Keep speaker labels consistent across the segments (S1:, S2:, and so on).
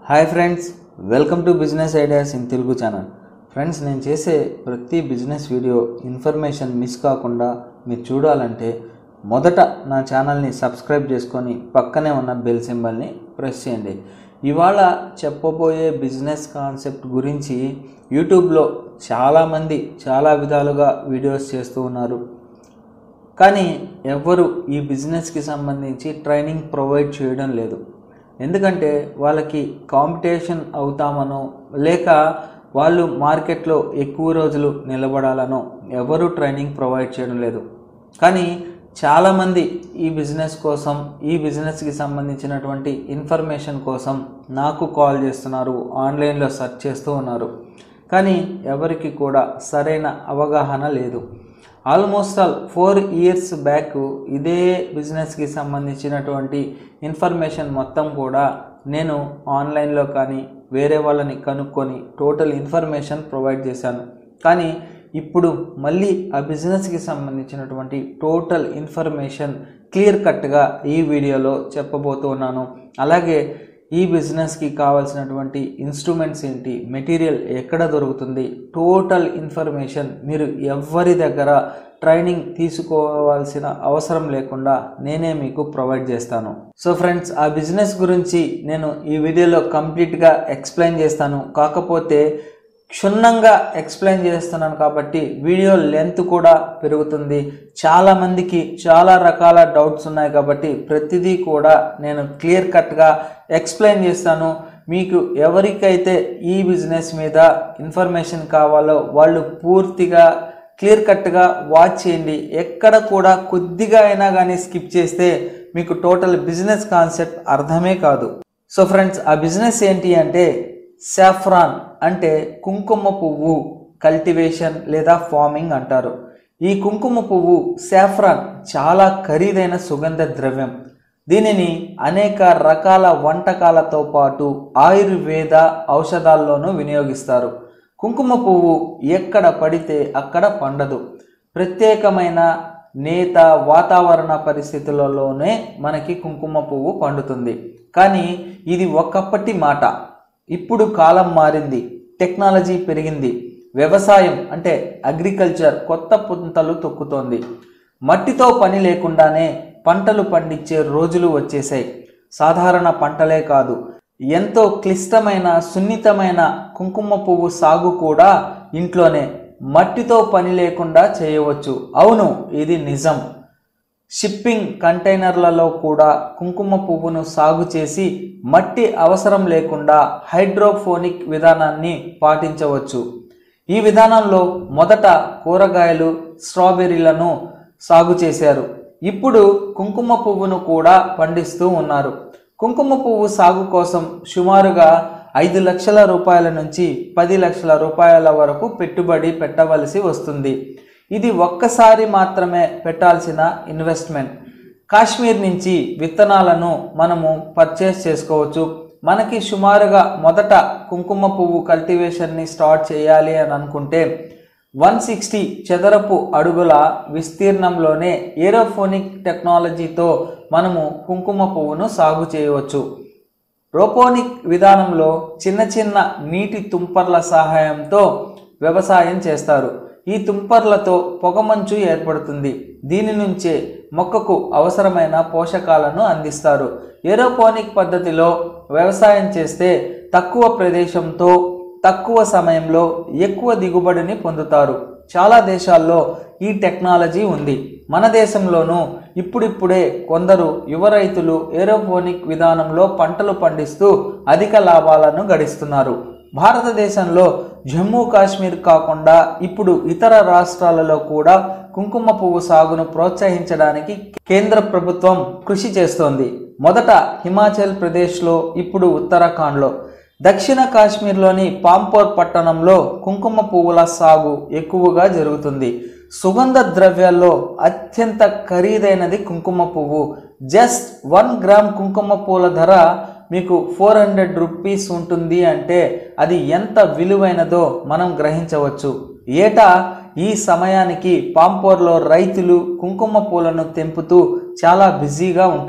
S1: Hi friends welcome to business ideas in Telugu channel friends నేను చేసే ప్రతి బిజినెస్ వీడియో ఇన్ఫర్మేషన్ మిస్ కాకుండా మీరు చూడాలంటే మొదట నా ఛానల్ని సబ్స్క్రైబ్ చేసుకొని పక్కనే ఉన్న బెల్ సింబల్ని ప్రెస్ చేయండి ఇవాళ చెప్పబోయే బిజినెస్ కాన్సెప్ట్ గురించి యూట్యూబ్లో చాలామంది చాలా విధాలుగా వీడియోస్ చేస్తూ ఉన్నారు కానీ ఎవ్వరు ఈ బిజినెస్కి సంబంధించి ట్రైనింగ్ ప్రొవైడ్ చేయడం లేదు ఎందుకంటే వాళ్ళకి కాంపిటీషన్ అవుతామనో లేక వాళ్ళు మార్కెట్లో ఎక్కువ రోజులు నిలబడాలనో ఎవరు ట్రైనింగ్ ప్రొవైడ్ చేయడం లేదు కానీ చాలామంది ఈ బిజినెస్ కోసం ఈ బిజినెస్కి సంబంధించినటువంటి ఇన్ఫర్మేషన్ కోసం నాకు కాల్ చేస్తున్నారు ఆన్లైన్లో సెర్చ్ చేస్తూ ఉన్నారు కానీ ఎవరికి కూడా సరైన అవగాహన లేదు almost all four years back ఇదే బిజినెస్కి సంబంధించినటువంటి ఇన్ఫర్మేషన్ మొత్తం కూడా నేను ఆన్లైన్లో కానీ వేరే వాళ్ళని కనుక్కొని టోటల్ ఇన్ఫర్మేషన్ ప్రొవైడ్ చేశాను కానీ ఇప్పుడు మళ్ళీ ఆ బిజినెస్కి సంబంధించినటువంటి టోటల్ ఇన్ఫర్మేషన్ క్లియర్ కట్గా ఈ వీడియోలో చెప్పబోతున్నాను అలాగే ఈ బిజినెస్కి కావాల్సినటువంటి ఇన్స్ట్రుమెంట్స్ ఏంటి మెటీరియల్ ఎక్కడ దొరుకుతుంది టోటల్ ఇన్ఫర్మేషన్ మీరు ఎవరి దగ్గర ట్రైనింగ్ తీసుకోవాల్సిన అవసరం లేకుండా నేనే మీకు ప్రొవైడ్ చేస్తాను సో ఫ్రెండ్స్ ఆ బిజినెస్ గురించి నేను ఈ వీడియోలో కంప్లీట్గా ఎక్స్ప్లెయిన్ చేస్తాను కాకపోతే క్షుణ్ణంగా ఎక్స్ప్లెయిన్ చేస్తున్నాను కాబట్టి వీడియో లెంత్ కూడా పెరుగుతుంది చాలామందికి చాలా రకాల డౌట్స్ ఉన్నాయి కాబట్టి ప్రతిదీ కూడా నేను క్లియర్ కట్గా ఎక్స్ప్లెయిన్ చేస్తాను మీకు ఎవరికైతే ఈ బిజినెస్ మీద ఇన్ఫర్మేషన్ కావాలో వాళ్ళు పూర్తిగా క్లియర్ కట్గా వాచ్ చేయండి ఎక్కడ కూడా కొద్దిగా అయినా కానీ స్కిప్ చేస్తే మీకు టోటల్ బిజినెస్ కాన్సెప్ట్ అర్థమే కాదు సో ఫ్రెండ్స్ ఆ బిజినెస్ ఏంటి అంటే సాఫ్రాన్ అంటే కుంకుమ పువ్వు కల్టివేషన్ లేదా ఫార్మింగ్ అంటారు ఈ కుంకుమ పువ్వు సాఫ్రాన్ చాలా ఖరీదైన సుగంధ ద్రవ్యం దీనిని అనేక రకాల వంటకాలతో పాటు ఆయుర్వేద ఔషధాల్లోనూ వినియోగిస్తారు కుంకుమ పువ్వు ఎక్కడ పడితే అక్కడ పండదు ప్రత్యేకమైన నేత వాతావరణ పరిస్థితులలోనే మనకి కుంకుమ పువ్వు పండుతుంది కానీ ఇది ఒకప్పటి మాట ఇప్పుడు కాలం మారింది టెక్నాలజీ పెరిగింది వ్యవసాయం అంటే అగ్రికల్చర్ కొత్త పుంతలు తొక్కుతోంది మట్టితో పని లేకుండానే పంటలు పండించే రోజులు వచ్చేసాయి సాధారణ పంటలే కాదు ఎంతో క్లిష్టమైన సున్నితమైన కుంకుమ పువ్వు సాగు కూడా ఇంట్లోనే మట్టితో పని లేకుండా చేయవచ్చు అవును ఇది నిజం షిప్పింగ్ కంటైనర్లలో కూడా కుంకుమ పువ్వును సాగు చేసి మట్టి అవసరం లేకుండా హైడ్రోఫోనిక్ విధానాన్ని పాటించవచ్చు ఈ విధానంలో మొదట కూరగాయలు స్ట్రాబెర్రీలను సాగు చేశారు ఇప్పుడు కుంకుమ పువ్వును కూడా పండిస్తూ ఉన్నారు కుంకుమ పువ్వు సాగు కోసం సుమారుగా ఐదు లక్షల రూపాయల నుంచి పది లక్షల రూపాయల వరకు పెట్టుబడి పెట్టవలసి వస్తుంది ఇది ఒక్కసారి మాత్రమే పెట్టాల్సిన ఇన్వెస్ట్మెంట్ కాశ్మీర్ నుంచి విత్తనాలను మనము పర్చేస్ చేసుకోవచ్చు మనకి సుమారుగా మొదట కుంకుమ పువ్వు కల్టివేషన్ని స్టార్ట్ చేయాలి అని అనుకుంటే వన్ సిక్స్టీ చదరపు అడుగుల విస్తీర్ణంలోనే ఏరోఫోనిక్ టెక్నాలజీతో మనము కుంకుమ పువ్వును సాగు చేయవచ్చు రోపోనిక్ విధానంలో చిన్న చిన్న నీటి తుంపర్ల సహాయంతో వ్యవసాయం చేస్తారు ఈ తుంపర్లతో పొగమంచు ఏర్పడుతుంది దీని నుంచే మొక్కకు అవసరమైన పోషకాలను అందిస్తారు ఏరోపోనిక్ పద్ధతిలో వ్యవసాయం చేస్తే తక్కువ ప్రదేశంతో తక్కువ సమయంలో ఎక్కువ దిగుబడిని పొందుతారు చాలా దేశాల్లో ఈ టెక్నాలజీ ఉంది మన దేశంలోనూ ఇప్పుడిప్పుడే కొందరు యువ రైతులు ఏరోపోనిక్ విధానంలో పంటలు పండిస్తూ అధిక లాభాలను గడిస్తున్నారు భారతదేశంలో జమ్మూ కాశ్మీర్ కాకుండా ఇప్పుడు ఇతర రాష్ట్రాలలో కూడా కుంకుమ పువ్వు సాగును ప్రోత్సహించడానికి కేంద్ర ప్రభుత్వం కృషి చేస్తోంది మొదట హిమాచల్ ప్రదేశ్లో ఇప్పుడు ఉత్తరాఖండ్లో దక్షిణ కాశ్మీర్లోని పాంపోర్ పట్టణంలో కుంకుమ పువ్వుల సాగు ఎక్కువగా జరుగుతుంది సుగంధ ద్రవ్యాల్లో అత్యంత ఖరీదైనది కుంకుమ పువ్వు జస్ట్ వన్ గ్రామ్ కుంకుమ పువ్వుల ధర మీకు ఫోర్ హండ్రెడ్ రూపీస్ ఉంటుంది అంటే అది ఎంత విలువైనదో మనం గ్రహించవచ్చు ఏటా ఈ సమయానికి పాంపోర్లో రైతులు కుంకుమ పూలను తెంపుతూ చాలా బిజీగా ఉంటారు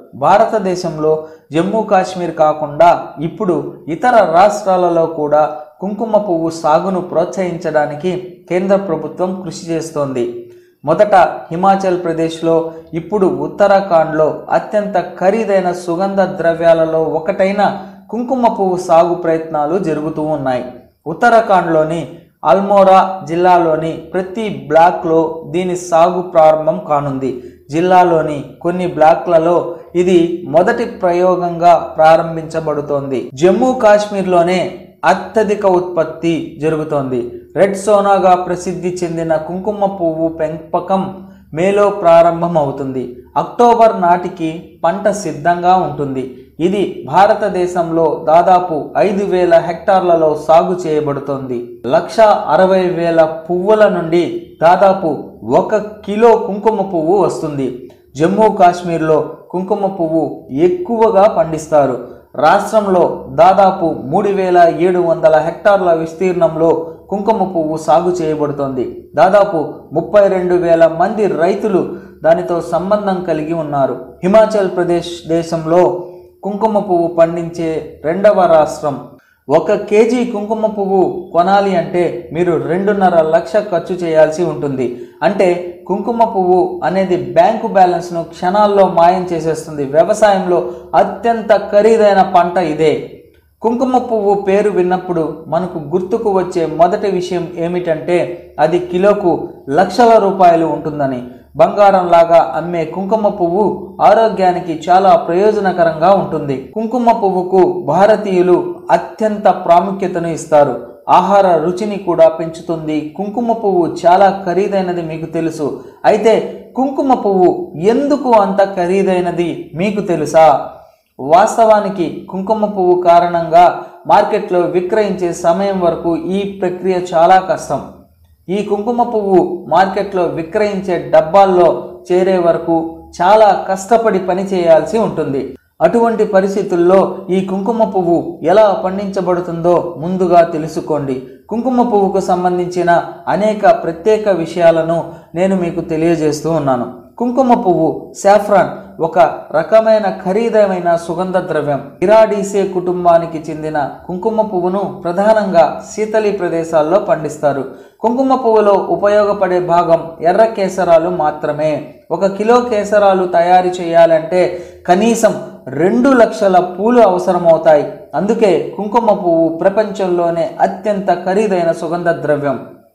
S1: భారతదేశంలో జమ్మూ కాశ్మీర్ కాకుండా ఇప్పుడు ఇతర రాష్ట్రాలలో కూడా కుంకుమ పువ్వు సాగును ప్రోత్సహించడానికి కేంద్ర ప్రభుత్వం కృషి చేస్తోంది మొదట హిమాచల్ ప్రదేశ్లో ఇప్పుడు ఉత్తరాఖండ్లో అత్యంత ఖరీదైన సుగంధ ద్రవ్యాలలో ఒకటైన కుంకుమ పువ్వు సాగు ప్రయత్నాలు జరుగుతూ ఉన్నాయి ఉత్తరాఖండ్లోని అల్మోరా జిల్లాలోని ప్రతి బ్లాక్లో దీని సాగు ప్రారంభం కానుంది జిల్లాలోని కొన్ని బ్లాక్లలో ఇది మొదటి ప్రయోగంగా ప్రారంభించబడుతోంది జమ్మూ కాశ్మీర్లోనే అత్యధిక ఉత్పత్తి జరుగుతోంది రెడ్ సోనాగా ప్రసిద్ధి చెందిన కుంకుమ పువ్వు పెంపకం మేలో ప్రారంభం అవుతుంది అక్టోబర్ నాటికి పంట సిద్ధంగా ఉంటుంది ఇది భారతదేశంలో దాదాపు ఐదు వేల హెక్టార్లలో సాగు చేయబడుతోంది లక్ష అరవై వేల పువ్వుల నుండి దాదాపు ఒక కిలో కుంకుమ పువ్వు వస్తుంది జమ్మూ కాశ్మీర్లో కుంకుమ పువ్వు ఎక్కువగా పండిస్తారు రాష్ట్రంలో దాదాపు మూడు వేల ఏడు వందల హెక్టార్ల విస్తీర్ణంలో కుంకుమ పువ్వు సాగు చేయబడుతోంది దాదాపు ముప్పై రెండు వేల మంది రైతులు దానితో సంబంధం కలిగి ఉన్నారు హిమాచల్ ప్రదేశ్ దేశంలో కుంకుమ పువ్వు పండించే రెండవ రాష్ట్రం ఒక కేజీ కుంకుమ పువ్వు కొనాలి అంటే మీరు రెండున్నర లక్ష ఖర్చు చేయాల్సి ఉంటుంది అంటే కుంకుమ పువ్వు అనేది బ్యాంకు బ్యాలెన్స్ను క్షణాల్లో మాయం చేసేస్తుంది వ్యవసాయంలో అత్యంత ఖరీదైన పంట ఇదే కుంకుమ పువ్వు పేరు విన్నప్పుడు మనకు గుర్తుకు వచ్చే మొదటి విషయం ఏమిటంటే అది కిలోకు లక్షల రూపాయలు ఉంటుందని బంగారం లాగా అమ్మే కుంకుమ పువ్వు ఆరోగ్యానికి చాలా ప్రయోజనకరంగా ఉంటుంది కుంకుమ పువ్వుకు భారతీయులు అత్యంత ప్రాముఖ్యతను ఇస్తారు ఆహార రుచిని కూడా పెంచుతుంది కుంకుమ పువ్వు చాలా ఖరీదైనది మీకు తెలుసు అయితే కుంకుమ పువ్వు ఎందుకు అంత ఖరీదైనది మీకు తెలుసా వాస్తవానికి కుంకుమ పువ్వు కారణంగా మార్కెట్లో విక్రయించే సమయం వరకు ఈ ప్రక్రియ చాలా కష్టం ఈ కుంకుమ పువ్వు మార్కెట్లో విక్రయించే డబ్బాల్లో చేరే వరకు చాలా కష్టపడి పని చేయాల్సి ఉంటుంది అటువంటి పరిస్థితుల్లో ఈ కుంకుమ పువ్వు ఎలా పండించబడుతుందో ముందుగా తెలుసుకోండి కుంకుమ పువ్వుకు సంబంధించిన అనేక ప్రత్యేక విషయాలను నేను మీకు తెలియజేస్తూ ఉన్నాను కుంకుమ పువ్వు సాఫ్రాన్ ఒక రకమైన ఖరీదైన సుగంధ ద్రవ్యం ఇరాడీసే కుటుంబానికి చెందిన కుంకుమ పువ్వును ప్రధానంగా శీతలి ప్రదేశాల్లో పండిస్తారు కుంకుమ పువ్వులో ఉపయోగపడే భాగం ఎర్ర కేసరాలు మాత్రమే ఒక కిలో కేసరాలు తయారు చేయాలంటే కనీసం రెండు లక్షల పూలు అవసరమవుతాయి అందుకే కుంకుమ పువ్వు ప్రపంచంలోనే అత్యంత ఖరీదైన సుగంధ ద్రవ్యం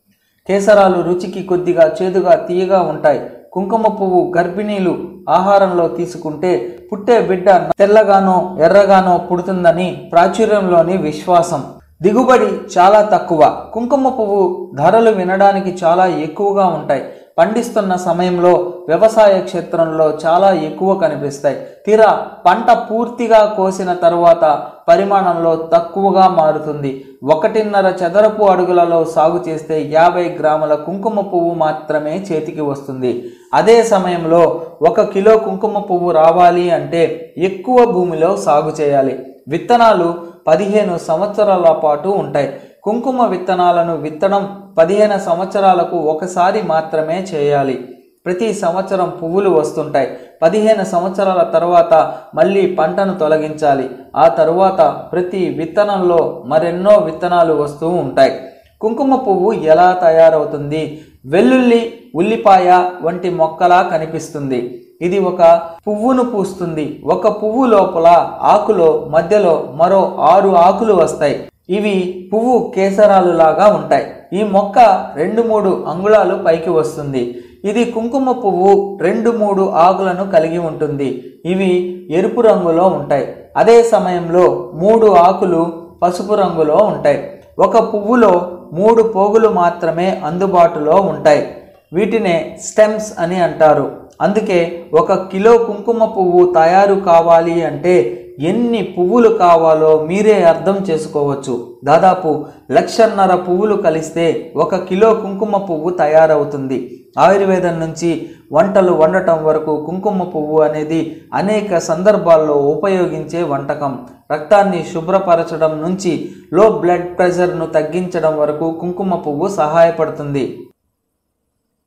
S1: కేసరాలు రుచికి కొద్దిగా చేదుగా తీయగా ఉంటాయి కుంకుమ పువ్వు గర్భిణీలు ఆహారంలో తీసుకుంటే పుట్టే బిడ్డ తెల్లగానో ఎర్రగానో పుడుతుందని ప్రాచుర్యంలోని విశ్వాసం దిగుబడి చాలా తక్కువ కుంకుమ పువ్వు ధరలు వినడానికి చాలా ఎక్కువగా ఉంటాయి పండిస్తున్న సమయంలో వ్యవసాయ క్షేత్రంలో చాలా ఎక్కువ కనిపిస్తాయి తీరా పంట పూర్తిగా కోసిన తరువాత పరిమాణంలో తక్కువగా మారుతుంది ఒకటిన్నర చదరపు అడుగులలో సాగు చేస్తే యాభై గ్రాముల కుంకుమ పువ్వు మాత్రమే చేతికి వస్తుంది అదే సమయంలో ఒక కిలో కుంకుమ పువ్వు రావాలి అంటే ఎక్కువ భూమిలో సాగు చేయాలి విత్తనాలు పదిహేను సంవత్సరాల పాటు ఉంటాయి కుంకుమ విత్తనాలను విత్తడం పదిహేను సంవత్సరాలకు ఒకసారి మాత్రమే చేయాలి ప్రతి సంవత్సరం పువ్వులు వస్తుంటాయి పదిహేను సంవత్సరాల తర్వాత మళ్ళీ పంటను తొలగించాలి ఆ తరువాత ప్రతి విత్తనంలో మరెన్నో విత్తనాలు వస్తూ ఉంటాయి కుంకుమ పువ్వు ఎలా తయారవుతుంది వెల్లుల్లి ఉల్లిపాయ వంటి మొక్కలా కనిపిస్తుంది ఇది ఒక పువ్వును పూస్తుంది ఒక పువ్వు లోపల ఆకులో మధ్యలో మరో ఆరు ఆకులు వస్తాయి ఇవి పువ్వు కేసరాలు లాగా ఉంటాయి ఈ మొక్క రెండు మూడు అంగుళాలు పైకి వస్తుంది ఇది కుంకుమ పువ్వు రెండు మూడు ఆకులను కలిగి ఉంటుంది ఇవి ఎరుపు రంగులో ఉంటాయి అదే సమయంలో మూడు ఆకులు పసుపు రంగులో ఉంటాయి ఒక పువ్వులో మూడు పోగులు మాత్రమే అందుబాటులో ఉంటాయి వీటినే స్టెమ్స్ అని అంటారు అందుకే ఒక కిలో కుంకుమ పువ్వు తయారు కావాలి అంటే ఎన్ని పువ్వులు కావాలో మీరే అర్థం చేసుకోవచ్చు దాదాపు లక్షన్నర పువ్వులు కలిస్తే ఒక కిలో కుంకుమ పువ్వు తయారవుతుంది ఆయుర్వేదం నుంచి వంటలు వండటం వరకు కుంకుమ పువ్వు అనేది అనేక సందర్భాల్లో ఉపయోగించే వంటకం రక్తాన్ని శుభ్రపరచడం నుంచి లో బ్లడ్ ప్రెషర్ను తగ్గించడం వరకు కుంకుమ పువ్వు సహాయపడుతుంది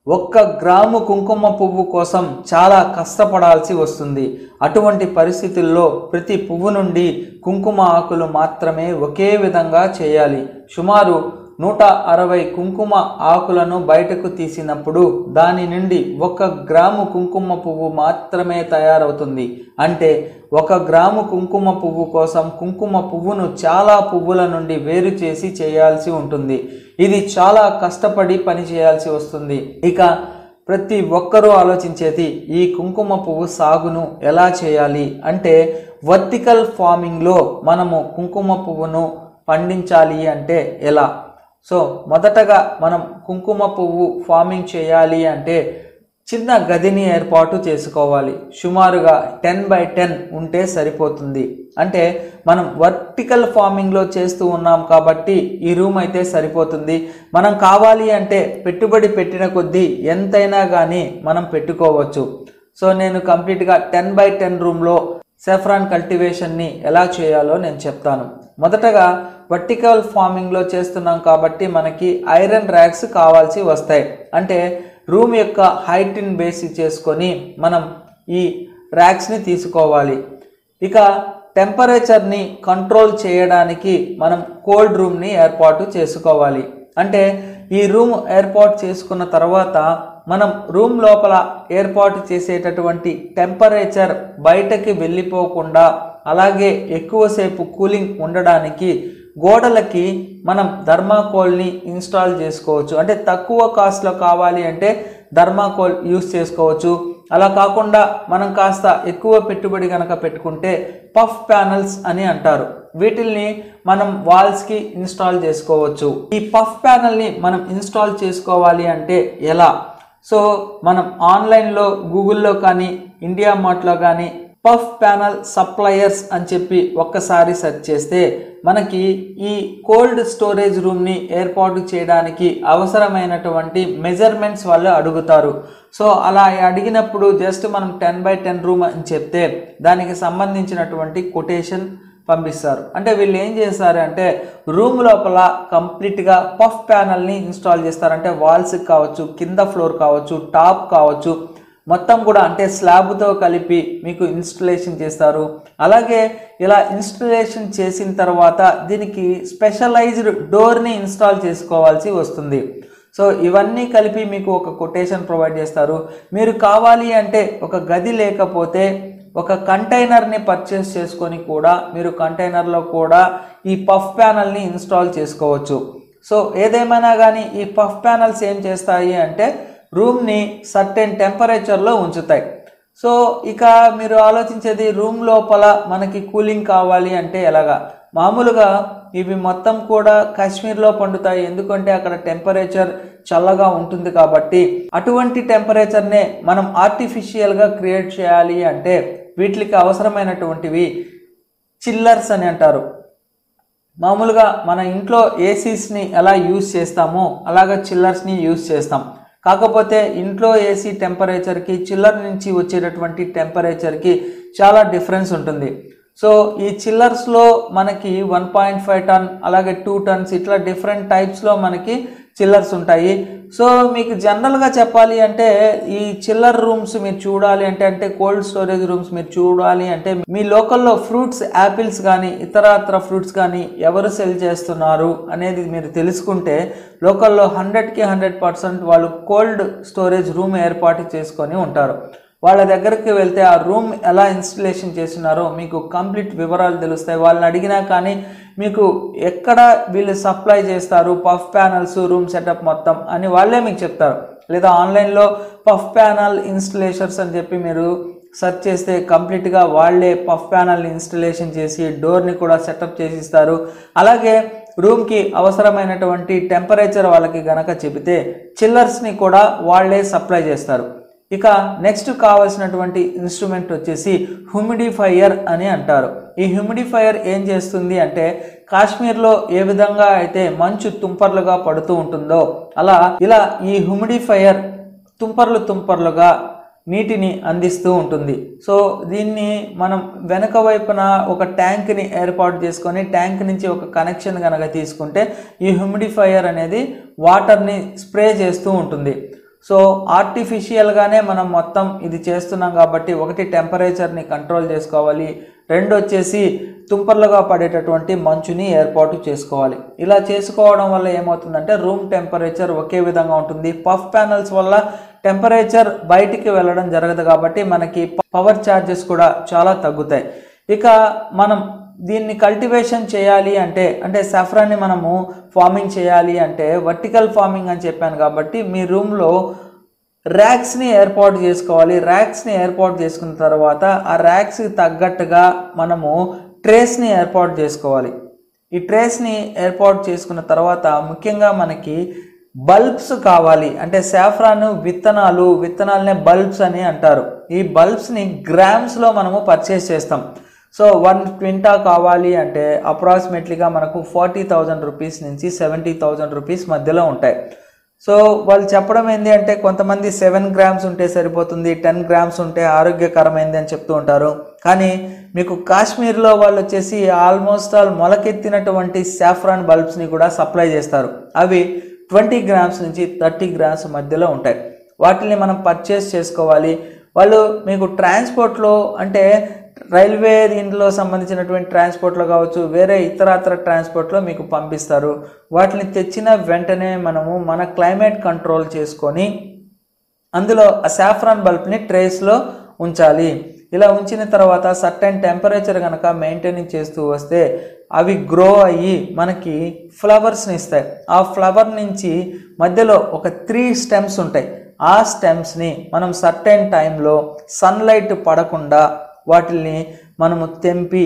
S1: ఒక్క గ్రాము కుంకుమ పువ్వు కోసం చాలా కష్టపడాల్సి వస్తుంది అటువంటి పరిస్థితుల్లో ప్రతి పువ్వు నుండి కుంకుమ ఆకులు మాత్రమే ఒకే విధంగా చేయాలి సుమారు నూట అరవై కుంకుమ ఆకులను బయటకు తీసినప్పుడు దాని నుండి ఒక గ్రాము కుంకుమ పువ్వు మాత్రమే తయారవుతుంది అంటే ఒక గ్రాము కుంకుమ పువ్వు కోసం కుంకుమ పువ్వును చాలా పువ్వుల నుండి వేరు చేసి చేయాల్సి ఉంటుంది ఇది చాలా కష్టపడి పని చేయాల్సి వస్తుంది ఇక ప్రతి ఒక్కరూ ఆలోచించేది ఈ కుంకుమ పువ్వు సాగును ఎలా చేయాలి అంటే వర్టికల్ ఫార్మింగ్లో మనము కుంకుమ పువ్వును పండించాలి అంటే ఎలా సో మొదటగా మనం కుంకుమ పువ్వు ఫార్మింగ్ చేయాలి అంటే చిన్న గదిని ఏర్పాటు చేసుకోవాలి సుమారుగా టెన్ బై టెన్ ఉంటే సరిపోతుంది అంటే మనం వర్టికల్ ఫార్మింగ్లో చేస్తూ ఉన్నాం కాబట్టి ఈ రూమ్ అయితే సరిపోతుంది మనం కావాలి అంటే పెట్టుబడి పెట్టిన కొద్దీ ఎంతైనా కానీ మనం పెట్టుకోవచ్చు సో నేను కంప్లీట్గా టెన్ బై టెన్ రూమ్లో సెఫ్రాన్ కల్టివేషన్ని ఎలా చేయాలో నేను చెప్తాను మొదటగా వర్టికల్ ఫార్మింగ్లో చేస్తున్నాం కాబట్టి మనకి ఐరన్ ర్యాక్స్ కావాల్సి వస్తాయి అంటే రూమ్ యొక్క హైట్ని బేస్ చేసుకొని మనం ఈ ర్యాక్స్ని తీసుకోవాలి ఇక టెంపరేచర్ని కంట్రోల్ చేయడానికి మనం కోల్డ్ రూమ్ని ఏర్పాటు చేసుకోవాలి అంటే ఈ రూమ్ ఏర్పాటు చేసుకున్న తర్వాత మనం రూమ్ లోపల ఏర్పాటు చేసేటటువంటి టెంపరేచర్ బయటకి వెళ్ళిపోకుండా అలాగే ఎక్కువసేపు కూలింగ్ ఉండడానికి గోడలకి మనం ధర్మాకోల్ని ఇన్స్టాల్ చేసుకోవచ్చు అంటే తక్కువ కాస్ట్లో కావాలి అంటే ధర్మాకోల్ యూస్ చేసుకోవచ్చు అలా కాకుండా మనం కాస్త ఎక్కువ పెట్టుబడి కనుక పెట్టుకుంటే పఫ్ ప్యానల్స్ అని అంటారు వీటిల్ని మనం వాల్స్కి ఇన్స్టాల్ చేసుకోవచ్చు ఈ పఫ్ ప్యానల్ని మనం ఇన్స్టాల్ చేసుకోవాలి అంటే ఎలా సో మనం ఆన్లైన్లో గూగుల్లో కానీ ఇండియా మార్ట్లో కానీ పఫ్ ప్యానల్ సప్లయర్స్ అని చెప్పి ఒక్కసారి సెర్చ్ చేస్తే మనకి ఈ కోల్డ్ స్టోరేజ్ రూమ్ని ఏర్పాటు చేయడానికి అవసరమైనటువంటి మెజర్మెంట్స్ వాళ్ళు అడుగుతారు సో అలా అడిగినప్పుడు జస్ట్ మనం టెన్ బై టెన్ రూమ్ అని చెప్తే దానికి సంబంధించినటువంటి కొటేషన్ పంపిస్తారు అంటే వీళ్ళు ఏం చేస్తారు అంటే రూమ్ లోపల కంప్లీట్గా పఫ్ ప్యానల్ని ఇన్స్టాల్ చేస్తారు అంటే వాల్స్కి కావచ్చు కింద ఫ్లోర్ కావచ్చు టాప్ కావచ్చు మొత్తం కూడా అంటే స్లాబ్తో కలిపి మీకు ఇన్స్టలేషన్ చేస్తారు అలాగే ఇలా ఇన్స్టలేషన్ చేసిన తర్వాత దీనికి స్పెషలైజ్డ్ డోర్ని ఇన్స్టాల్ చేసుకోవాల్సి వస్తుంది సో ఇవన్నీ కలిపి మీకు ఒక కొటేషన్ ప్రొవైడ్ చేస్తారు మీరు కావాలి అంటే ఒక గది లేకపోతే ఒక కంటైనర్ని పర్చేస్ చేసుకొని కూడా మీరు కంటైనర్లో కూడా ఈ పఫ్ ప్యానల్ని ఇన్స్టాల్ చేసుకోవచ్చు సో ఏదేమైనా కానీ ఈ పఫ్ ప్యానల్స్ ఏం చేస్తాయి అంటే రూమ్ని సర్టెన్ టెంపరేచర్లో ఉంచుతాయి సో ఇక మీరు ఆలోచించేది రూమ్ లోపల మనకి కూలింగ్ కావాలి అంటే ఎలాగా మామూలుగా ఇవి మొత్తం కూడా కాశ్మీర్లో పండుతాయి ఎందుకంటే అక్కడ టెంపరేచర్ చల్లగా ఉంటుంది కాబట్టి అటువంటి టెంపరేచర్నే మనం ఆర్టిఫిషియల్గా క్రియేట్ చేయాలి అంటే వీటికి అవసరమైనటువంటివి చిల్లర్స్ అని అంటారు మామూలుగా మన ఇంట్లో ఏసీస్ని ఎలా యూజ్ చేస్తామో అలాగ చిల్లర్స్ని యూజ్ చేస్తాం కాకపోతే ఇంట్లో ఏసీ టెంపరేచర్కి చిల్లర్ నుంచి వచ్చేటటువంటి టెంపరేచర్కి చాలా డిఫరెన్స్ ఉంటుంది సో ఈ చిల్లర్స్లో మనకి వన్ పాయింట్ ఫైవ్ టన్ అలాగే టూ టన్స్ ఇట్లా డిఫరెంట్ టైప్స్లో మనకి చిల్లర్స్ ఉంటాయి సో మీకు జనరల్గా చెప్పాలి అంటే ఈ చిల్లర్ రూమ్స్ మీరు చూడాలి అంటే అంటే కోల్డ్ స్టోరేజ్ రూమ్స్ మీరు చూడాలి అంటే మీ లోకల్లో ఫ్రూట్స్ యాపిల్స్ కానీ ఇతరత్ర ఫ్రూట్స్ కానీ ఎవరు సెల్ చేస్తున్నారు అనేది మీరు తెలుసుకుంటే లోకల్లో హండ్రెడ్కి హండ్రెడ్ పర్సెంట్ వాళ్ళు కోల్డ్ స్టోరేజ్ రూమ్ ఏర్పాటు చేసుకొని ఉంటారు వాళ్ళ దగ్గరికి వెళ్తే ఆ రూమ్ ఎలా ఇన్స్టలేషన్ చేస్తున్నారో మీకు కంప్లీట్ వివరాలు తెలుస్తాయి వాళ్ళని అడిగినా కానీ మీకు ఎక్కడ వీళ్ళు సప్లై చేస్తారు పఫ్ ప్యానల్స్ రూమ్ సెటప్ మొత్తం అని వాళ్ళే మీకు చెప్తారు లేదా ఆన్లైన్లో పఫ్ ప్యానల్ ఇన్స్టలేషన్స్ అని చెప్పి మీరు సెర్చ్ చేస్తే కంప్లీట్గా వాళ్ళే పఫ్ ప్యానల్ ఇన్స్టలేషన్ చేసి డోర్ని కూడా సెటప్ చేసి ఇస్తారు అలాగే రూమ్కి అవసరమైనటువంటి టెంపరేచర్ వాళ్ళకి గనక చెబితే చిల్లర్స్ని కూడా వాళ్ళే సప్లై చేస్తారు ఇక నెక్స్ట్ కావాల్సినటువంటి ఇన్స్ట్రుమెంట్ వచ్చేసి హ్యూమిడిఫైయర్ అని అంటారు ఈ హ్యూమిడిఫైయర్ ఏం చేస్తుంది అంటే కాశ్మీర్లో ఏ విధంగా అయితే మంచు తుంపర్లుగా పడుతూ ఉంటుందో అలా ఇలా ఈ హ్యూమిడిఫైయర్ తుంపర్లు తుంపర్లుగా నీటిని అందిస్తూ ఉంటుంది సో దీన్ని మనం వెనక వైపున ఒక ట్యాంక్ని ఏర్పాటు చేసుకొని ట్యాంక్ నుంచి ఒక కనెక్షన్ కనుక తీసుకుంటే ఈ హ్యూమిడిఫైయర్ అనేది వాటర్ని స్ప్రే చేస్తూ ఉంటుంది సో ఆర్టిఫిషియల్గానే మనం మొత్తం ఇది చేస్తున్నాం కాబట్టి ఒకటి టెంపరేచర్ని కంట్రోల్ చేసుకోవాలి రెండు వచ్చేసి తుంపర్లుగా పడేటటువంటి మంచుని ఏర్పాటు చేసుకోవాలి ఇలా చేసుకోవడం వల్ల ఏమవుతుందంటే రూమ్ టెంపరేచర్ ఒకే విధంగా ఉంటుంది పఫ్ ప్యానల్స్ వల్ల టెంపరేచర్ బయటికి వెళ్ళడం జరగదు కాబట్టి మనకి పవర్ ఛార్జెస్ కూడా చాలా తగ్గుతాయి ఇక మనం దీన్ని కల్టివేషన్ చేయాలి అంటే అంటే సఫ్రాన్ని మనము ఫార్మింగ్ చేయాలి అంటే వర్టికల్ ఫార్మింగ్ అని చెప్పాను కాబట్టి మీ రూమ్లో ర్యాక్స్ని ఏర్పాటు చేసుకోవాలి ర్యాక్స్ని ఏర్పాటు చేసుకున్న తర్వాత ఆ ర్యాక్స్కి తగ్గట్టుగా మనము ట్రేస్ని ఏర్పాటు చేసుకోవాలి ఈ ట్రేస్ని ఏర్పాటు చేసుకున్న తర్వాత ముఖ్యంగా మనకి బల్బ్స్ కావాలి అంటే సాఫ్రాన్ విత్తనాలు విత్తనాలనే బల్బ్స్ అని అంటారు ఈ బల్బ్స్ని గ్రామ్స్లో మనము పర్చేస్ చేస్తాం సో వన్ క్వింటా కావాలి అంటే అప్రాక్సిమేట్లీగా మనకు ఫార్టీ థౌజండ్ రూపీస్ నుంచి సెవెంటీ థౌజండ్ రూపీస్ మధ్యలో ఉంటాయి సో వాళ్ళు చెప్పడం ఏంటి అంటే కొంతమంది సెవెన్ గ్రామ్స్ ఉంటే సరిపోతుంది టెన్ గ్రామ్స్ ఉంటే ఆరోగ్యకరమైంది అని చెప్తూ ఉంటారు కానీ మీకు కాశ్మీర్లో వాళ్ళు వచ్చేసి ఆల్మోస్ట్ ఆల్ మొలకెత్తినటువంటి సాఫ్రాన్ బల్బ్స్ని కూడా సప్లై చేస్తారు అవి ట్వంటీ గ్రామ్స్ నుంచి థర్టీ గ్రామ్స్ మధ్యలో ఉంటాయి వాటిని మనం పర్చేస్ చేసుకోవాలి వాళ్ళు మీకు ట్రాన్స్పోర్ట్లో అంటే రైల్వే దీంట్లో సంబంధించినటువంటి ట్రాన్స్పోర్ట్లో కావచ్చు వేరే ఇతరత్ర ట్రాన్స్పోర్ట్లో మీకు పంపిస్తారు వాటిని తెచ్చిన వెంటనే మనము మన క్లైమేట్ కంట్రోల్ చేసుకొని అందులో ఆ సాఫ్రాన్ బల్బ్ని ట్రేస్లో ఉంచాలి ఇలా ఉంచిన తర్వాత సర్టెన్ టెంపరేచర్ కనుక మెయింటైనింగ్ చేస్తూ వస్తే అవి గ్రో అయ్యి మనకి ఫ్లవర్స్ని ఇస్తాయి ఆ ఫ్లవర్ నుంచి మధ్యలో ఒక త్రీ స్టెమ్స్ ఉంటాయి ఆ స్టెమ్స్ని మనం సర్టెన్ టైంలో సన్లైట్ పడకుండా వాటిని మనము తెంపి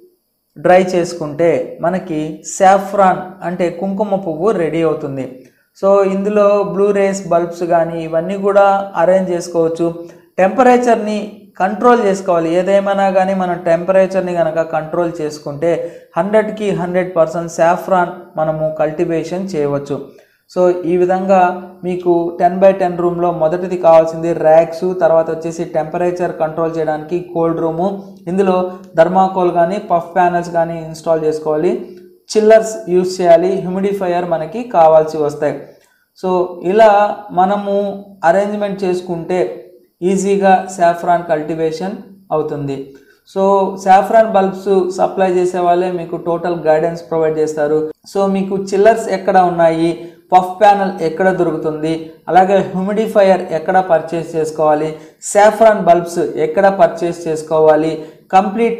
S1: డ్రై చేసుకుంటే మనకి సాఫ్రాన్ అంటే కుంకుమ పువ్వు రెడీ అవుతుంది సో ఇందులో బ్లూ రేస్ బల్బ్స్ కానీ ఇవన్నీ కూడా అరేంజ్ చేసుకోవచ్చు టెంపరేచర్ని కంట్రోల్ చేసుకోవాలి ఏదేమైనా కానీ మనం టెంపరేచర్ని కనుక కంట్రోల్ చేసుకుంటే హండ్రెడ్కి హండ్రెడ్ పర్సెంట్ సాఫ్రాన్ మనము కల్టివేషన్ చేయవచ్చు సో ఈ విధంగా మీకు టెన్ బై టెన్ రూమ్లో మొదటిది కావాల్సింది ర్యాక్స్ తర్వాత వచ్చేసి టెంపరేచర్ కంట్రోల్ చేయడానికి కోల్డ్ రూము ఇందులో థర్మాకోల్ కానీ పఫ్ ప్యానల్స్ కానీ ఇన్స్టాల్ చేసుకోవాలి చిల్లర్స్ యూస్ చేయాలి హ్యూమిడిఫైయర్ మనకి కావాల్సి వస్తాయి సో ఇలా మనము అరేంజ్మెంట్ చేసుకుంటే ఈజీగా సాఫ్రాన్ కల్టివేషన్ అవుతుంది సో సాఫ్రాన్ బల్బ్స్ సప్లై చేసే వాళ్ళే మీకు టోటల్ గైడెన్స్ ప్రొవైడ్ చేస్తారు సో మీకు చిల్లర్స్ ఎక్కడ ఉన్నాయి పఫ్ ప్యానల్ ఎక్కడ దొరుకుతుంది అలాగే హ్యూమిడిఫైయర్ ఎక్కడ పర్చేస్ చేసుకోవాలి సాఫ్రాన్ బల్బ్స్ ఎక్కడ పర్చేస్ చేసుకోవాలి కంప్లీట్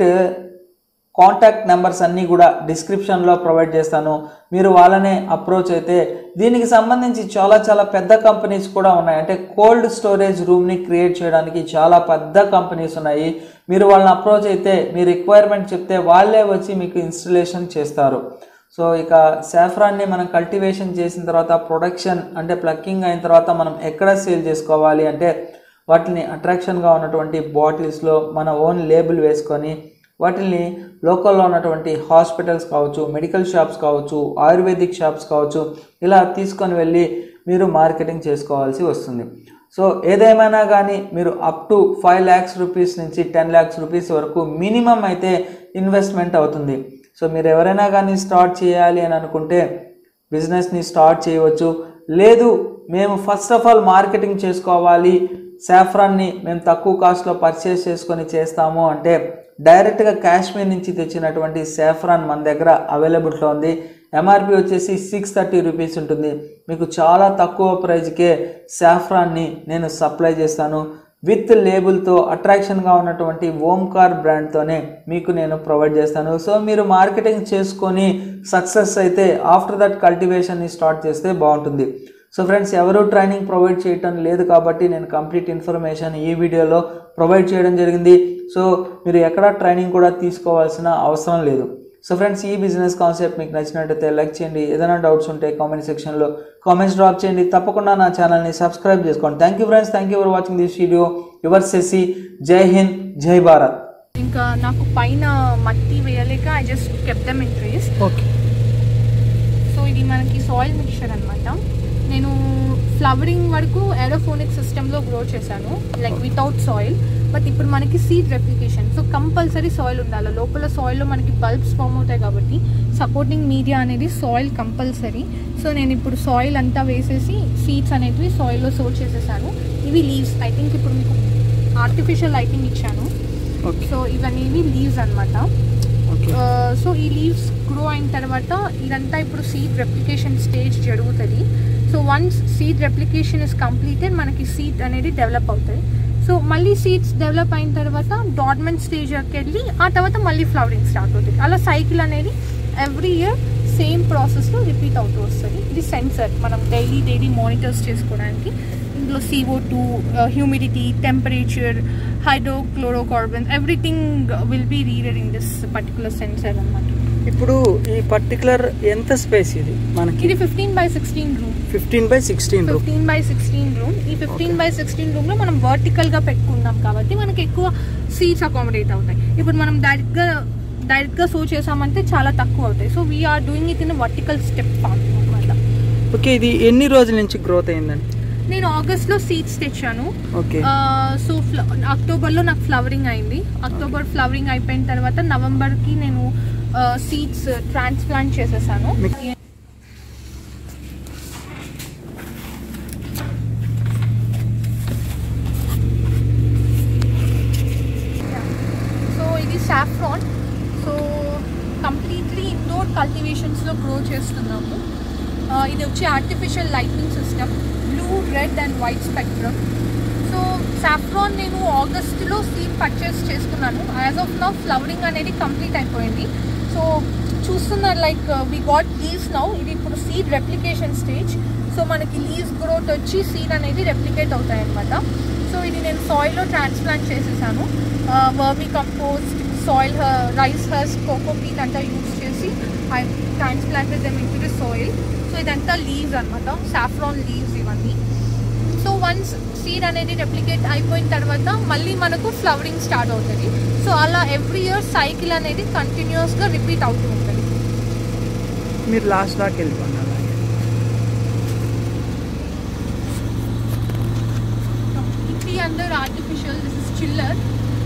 S1: కాంటాక్ట్ నెంబర్స్ అన్నీ కూడా డిస్క్రిప్షన్లో ప్రొవైడ్ చేస్తాను మీరు వాళ్ళనే అప్రోచ్ అయితే దీనికి సంబంధించి చాలా చాలా పెద్ద కంపెనీస్ కూడా ఉన్నాయి అంటే కోల్డ్ స్టోరేజ్ రూమ్ని క్రియేట్ చేయడానికి చాలా పెద్ద కంపెనీస్ ఉన్నాయి మీరు వాళ్ళని అప్రోచ్ అయితే మీ రిక్వైర్మెంట్ చెప్తే వాళ్ళే వచ్చి మీకు ఇన్స్టలేషన్ చేస్తారు సో ఇక సాఫ్రాన్ని మనం కల్టివేషన్ చేసిన తర్వాత ప్రొడక్షన్ అంటే ప్లక్కింగ్ అయిన తర్వాత మనం ఎక్కడ సేల్ చేసుకోవాలి అంటే వాటిని అట్రాక్షన్గా ఉన్నటువంటి బాటిల్స్లో మన ఓన్ లేబుల్ వేసుకొని వాటిని లోకల్లో ఉన్నటువంటి హాస్పిటల్స్ కావచ్చు మెడికల్ షాప్స్ కావచ్చు ఆయుర్వేదిక్ షాప్స్ కావచ్చు ఇలా తీసుకొని వెళ్ళి మీరు మార్కెటింగ్ చేసుకోవాల్సి వస్తుంది సో ఏదేమైనా కానీ మీరు up to five lakhs rupees నుంచి టెన్ ల్యాక్స్ రూపీస్ వరకు మినిమం అయితే ఇన్వెస్ట్మెంట్ అవుతుంది సో మీరు ఎవరైనా కానీ స్టార్ట్ చేయాలి అని అనుకుంటే బిజినెస్ని స్టార్ట్ చేయవచ్చు లేదు మేము ఫస్ట్ ఆఫ్ ఆల్ మార్కెటింగ్ చేసుకోవాలి సాఫ్రాన్ని మేము తక్కువ కాస్ట్లో పర్చేస్ చేసుకొని చేస్తాము అంటే డైరెక్ట్గా కాశ్మీర్ నుంచి తెచ్చినటువంటి సాఫ్రాన్ మన దగ్గర అవైలబుల్లో ఉంది ఎంఆర్పి వచ్చేసి సిక్స్ థర్టీ రూపీస్ ఉంటుంది మీకు చాలా తక్కువ ప్రైస్కే సాఫ్రాన్ని నేను సప్లై చేస్తాను విత్ లేబుల్తో అట్రాక్షన్గా ఉన్నటువంటి ఓంకార్ బ్రాండ్తోనే మీకు నేను ప్రొవైడ్ చేస్తాను సో మీరు మార్కెటింగ్ చేసుకొని సక్సెస్ అయితే ఆఫ్టర్ దట్ కల్టివేషన్ని స్టార్ట్ చేస్తే బాగుంటుంది సో ఫ్రెండ్స్ ఎవరు ట్రైనింగ్ ప్రొవైడ్ చేయటం లేదు కాబట్టి నేను కంప్లీట్ ఇన్ఫర్మేషన్ ఈ వీడియోలో ప్రొవైడ్ చేయడం జరిగింది సో మీరు ఎక్కడ ట్రైనింగ్ కూడా తీసుకోవాల్సిన అవసరం లేదు సో ఫ్రెండ్స్ ఈ బిజినెస్ కాన్సెప్ట్ మీకు నచ్చినట్టయితే లైక్ చేయండి ఏదైనా డౌట్స్ ఉంటే కామెంట్ సెక్షన్లో కామెంట్స్ డ్రాప్ చేయండి తప్పకుండా నా ఛానల్ని సబ్స్క్రైబ్ చేసుకోండి thank you friends thank you for watching this video your సెసి జై హింద్ జై భారత్
S2: ఇంకా నాకు పైన మట్టి వేయలేక I just kept them in trays
S3: okay
S2: so ఇది మనకి సాయిల్ మిక్చర్ అనమాట నేను ఫ్లవరింగ్ వరకు ఏరోఫోనిక్ సిస్టంలో గ్రో చేశాను లైక్ వితౌట్ సాయిల్ బట్ ఇప్పుడు మనకి seed replication so compulsory soil ఉండాలి లోపల సాయిల్లో మనకి బల్బ్స్ ఫామ్ అవుతాయి కాబట్టి సపోర్టింగ్ మీడియా అనేది సాయిల్ కంపల్సరీ సో నేను ఇప్పుడు సాయిల్ అంతా వేసేసి సీడ్స్ అనేటివి సాయిల్లో సోర్ చేసేసాను ఇవి లీవ్స్ ఐ థింక్ ఇప్పుడు మీకు ఆర్టిఫిషియల్ లైటింగ్ ఇచ్చాను
S3: ఓకే
S2: సో ఇవన్నీ లీవ్స్ అనమాట
S3: ఓకే
S2: సో ఈ లీవ్స్ గ్రో అయిన తర్వాత ఇదంతా ఇప్పుడు సీడ్ రెప్లికేషన్ స్టేజ్ జరుగుతుంది so once seed replication is completed మనకి సీడ్ అనేది డెవలప్ అవుతుంది సో మళ్ళీ సీడ్స్ డెవలప్ అయిన తర్వాత డార్మెంట్ స్టేజ్కి వెళ్ళి ఆ తర్వాత మళ్ళీ ఫ్లవరింగ్ స్టార్ట్ అవుతుంది అలా సైకిల్ అనేది ఎవ్రీ ఇయర్ సేమ్ ప్రాసెస్లో రిపీట్ అవుతూ వస్తుంది ఇది సెన్సర్ మనం డైలీ డైలీ మానిటర్స్ చేసుకోవడానికి ఇందులో C O two humidity temperature hydrochlorocarbon everything will be readed in this particular sensor అన్నమాట
S3: ఇప్పుడు ఈ పర్టికులర్ ఎంత స్పేస్ ఇది మనకి
S2: ఇది fifteen by sixteen room
S3: fifteen by sixteen room
S2: fifteen by sixteen room ఈ ఫిఫ్టీన్ బై సిక్స్టీన్ రూమ్ లో మనం వర్టికల్ గా పెట్టుకున్నాం కాబట్టి మనకి ఎక్కువ సీట్స్ అకామిడేట్ అవుతాయి ఇప్పుడు మనం డైరెక్ట్ గా డైరెక్ట్ గా సో చేసామంటే చాలా తక్కువ అవుతాయి so we are doing it in vertical step farm అనమాట
S3: ఓకే ఇది ఎన్ని రోజుల నుంచి గ్రోత్ అయిందండి
S2: నేను ఆగస్ట్ లో సీడ్స్ తెచ్చాను
S3: ఓకే
S2: సో అక్టోబర్ లో నాకు ఫ్లవరింగ్ అయింది అక్టోబర్ ఫ్లవరింగ్ అయిపోయిన తర్వాత నవంబర్ కి నేను సీడ్స్ ట్రాన్స్ప్లాంట్ చేసేసాను
S3: మీకు-
S2: సో ఇది సాఫ్రాన్ సో కంప్లీట్లీ ఇండోర్ కల్టివేషన్స్లో గ్రో చేస్తున్నాము ఆ, ఇది వచ్చి artificial lighting system blue red and white spectrum so saffron నేను ఆగస్టులో సీడ్ పర్చేస్ చేసుకున్నాను యాజ్ ఆఫ్ నౌ ఫ్లవరింగ్ అనేది కంప్లీట్ అయిపోయింది సో చూస్తున్నారు like we got leaves now ఇది ఇప్పుడు సీడ్ రెప్లికేషన్ స్టేజ్ సో మనకి లీవ్స్ గ్రోత్ వచ్చి సీడ్ అనేది రెప్లికేట్ అవుతాయి అనమాట సో ఇది నేను సాయిల్లో ట్రాన్స్ప్లాంట్ చేసేసాను వర్మీ కంపోస్ట్ సాయిల్ రైస్ హర్స్ కోకో పీట్ అంతా యూజ్ చేసి I transplanted them in the soil so ఇదంతా లీవ్స్ అనమాట సాఫ్రాన్ లీవ్స్ ఇవన్నీ సో వన్స్ సీడ్ అనేది రెప్లికేట్ అయిపోయిన తర్వాత మళ్ళీ మనకు ఫ్లవరింగ్ స్టార్ట్ అవుతుంది సో అలా ఎవ్రీ ఇయర్ సైకిల్ అనేది కంటిన్యూస్గా రిపీట్ అవుతూ ఉంటుంది
S3: మీరు లాస్ట్ దాకా వెళ్ళిపోండి అలాగే
S2: ఇది under artificial this is chiller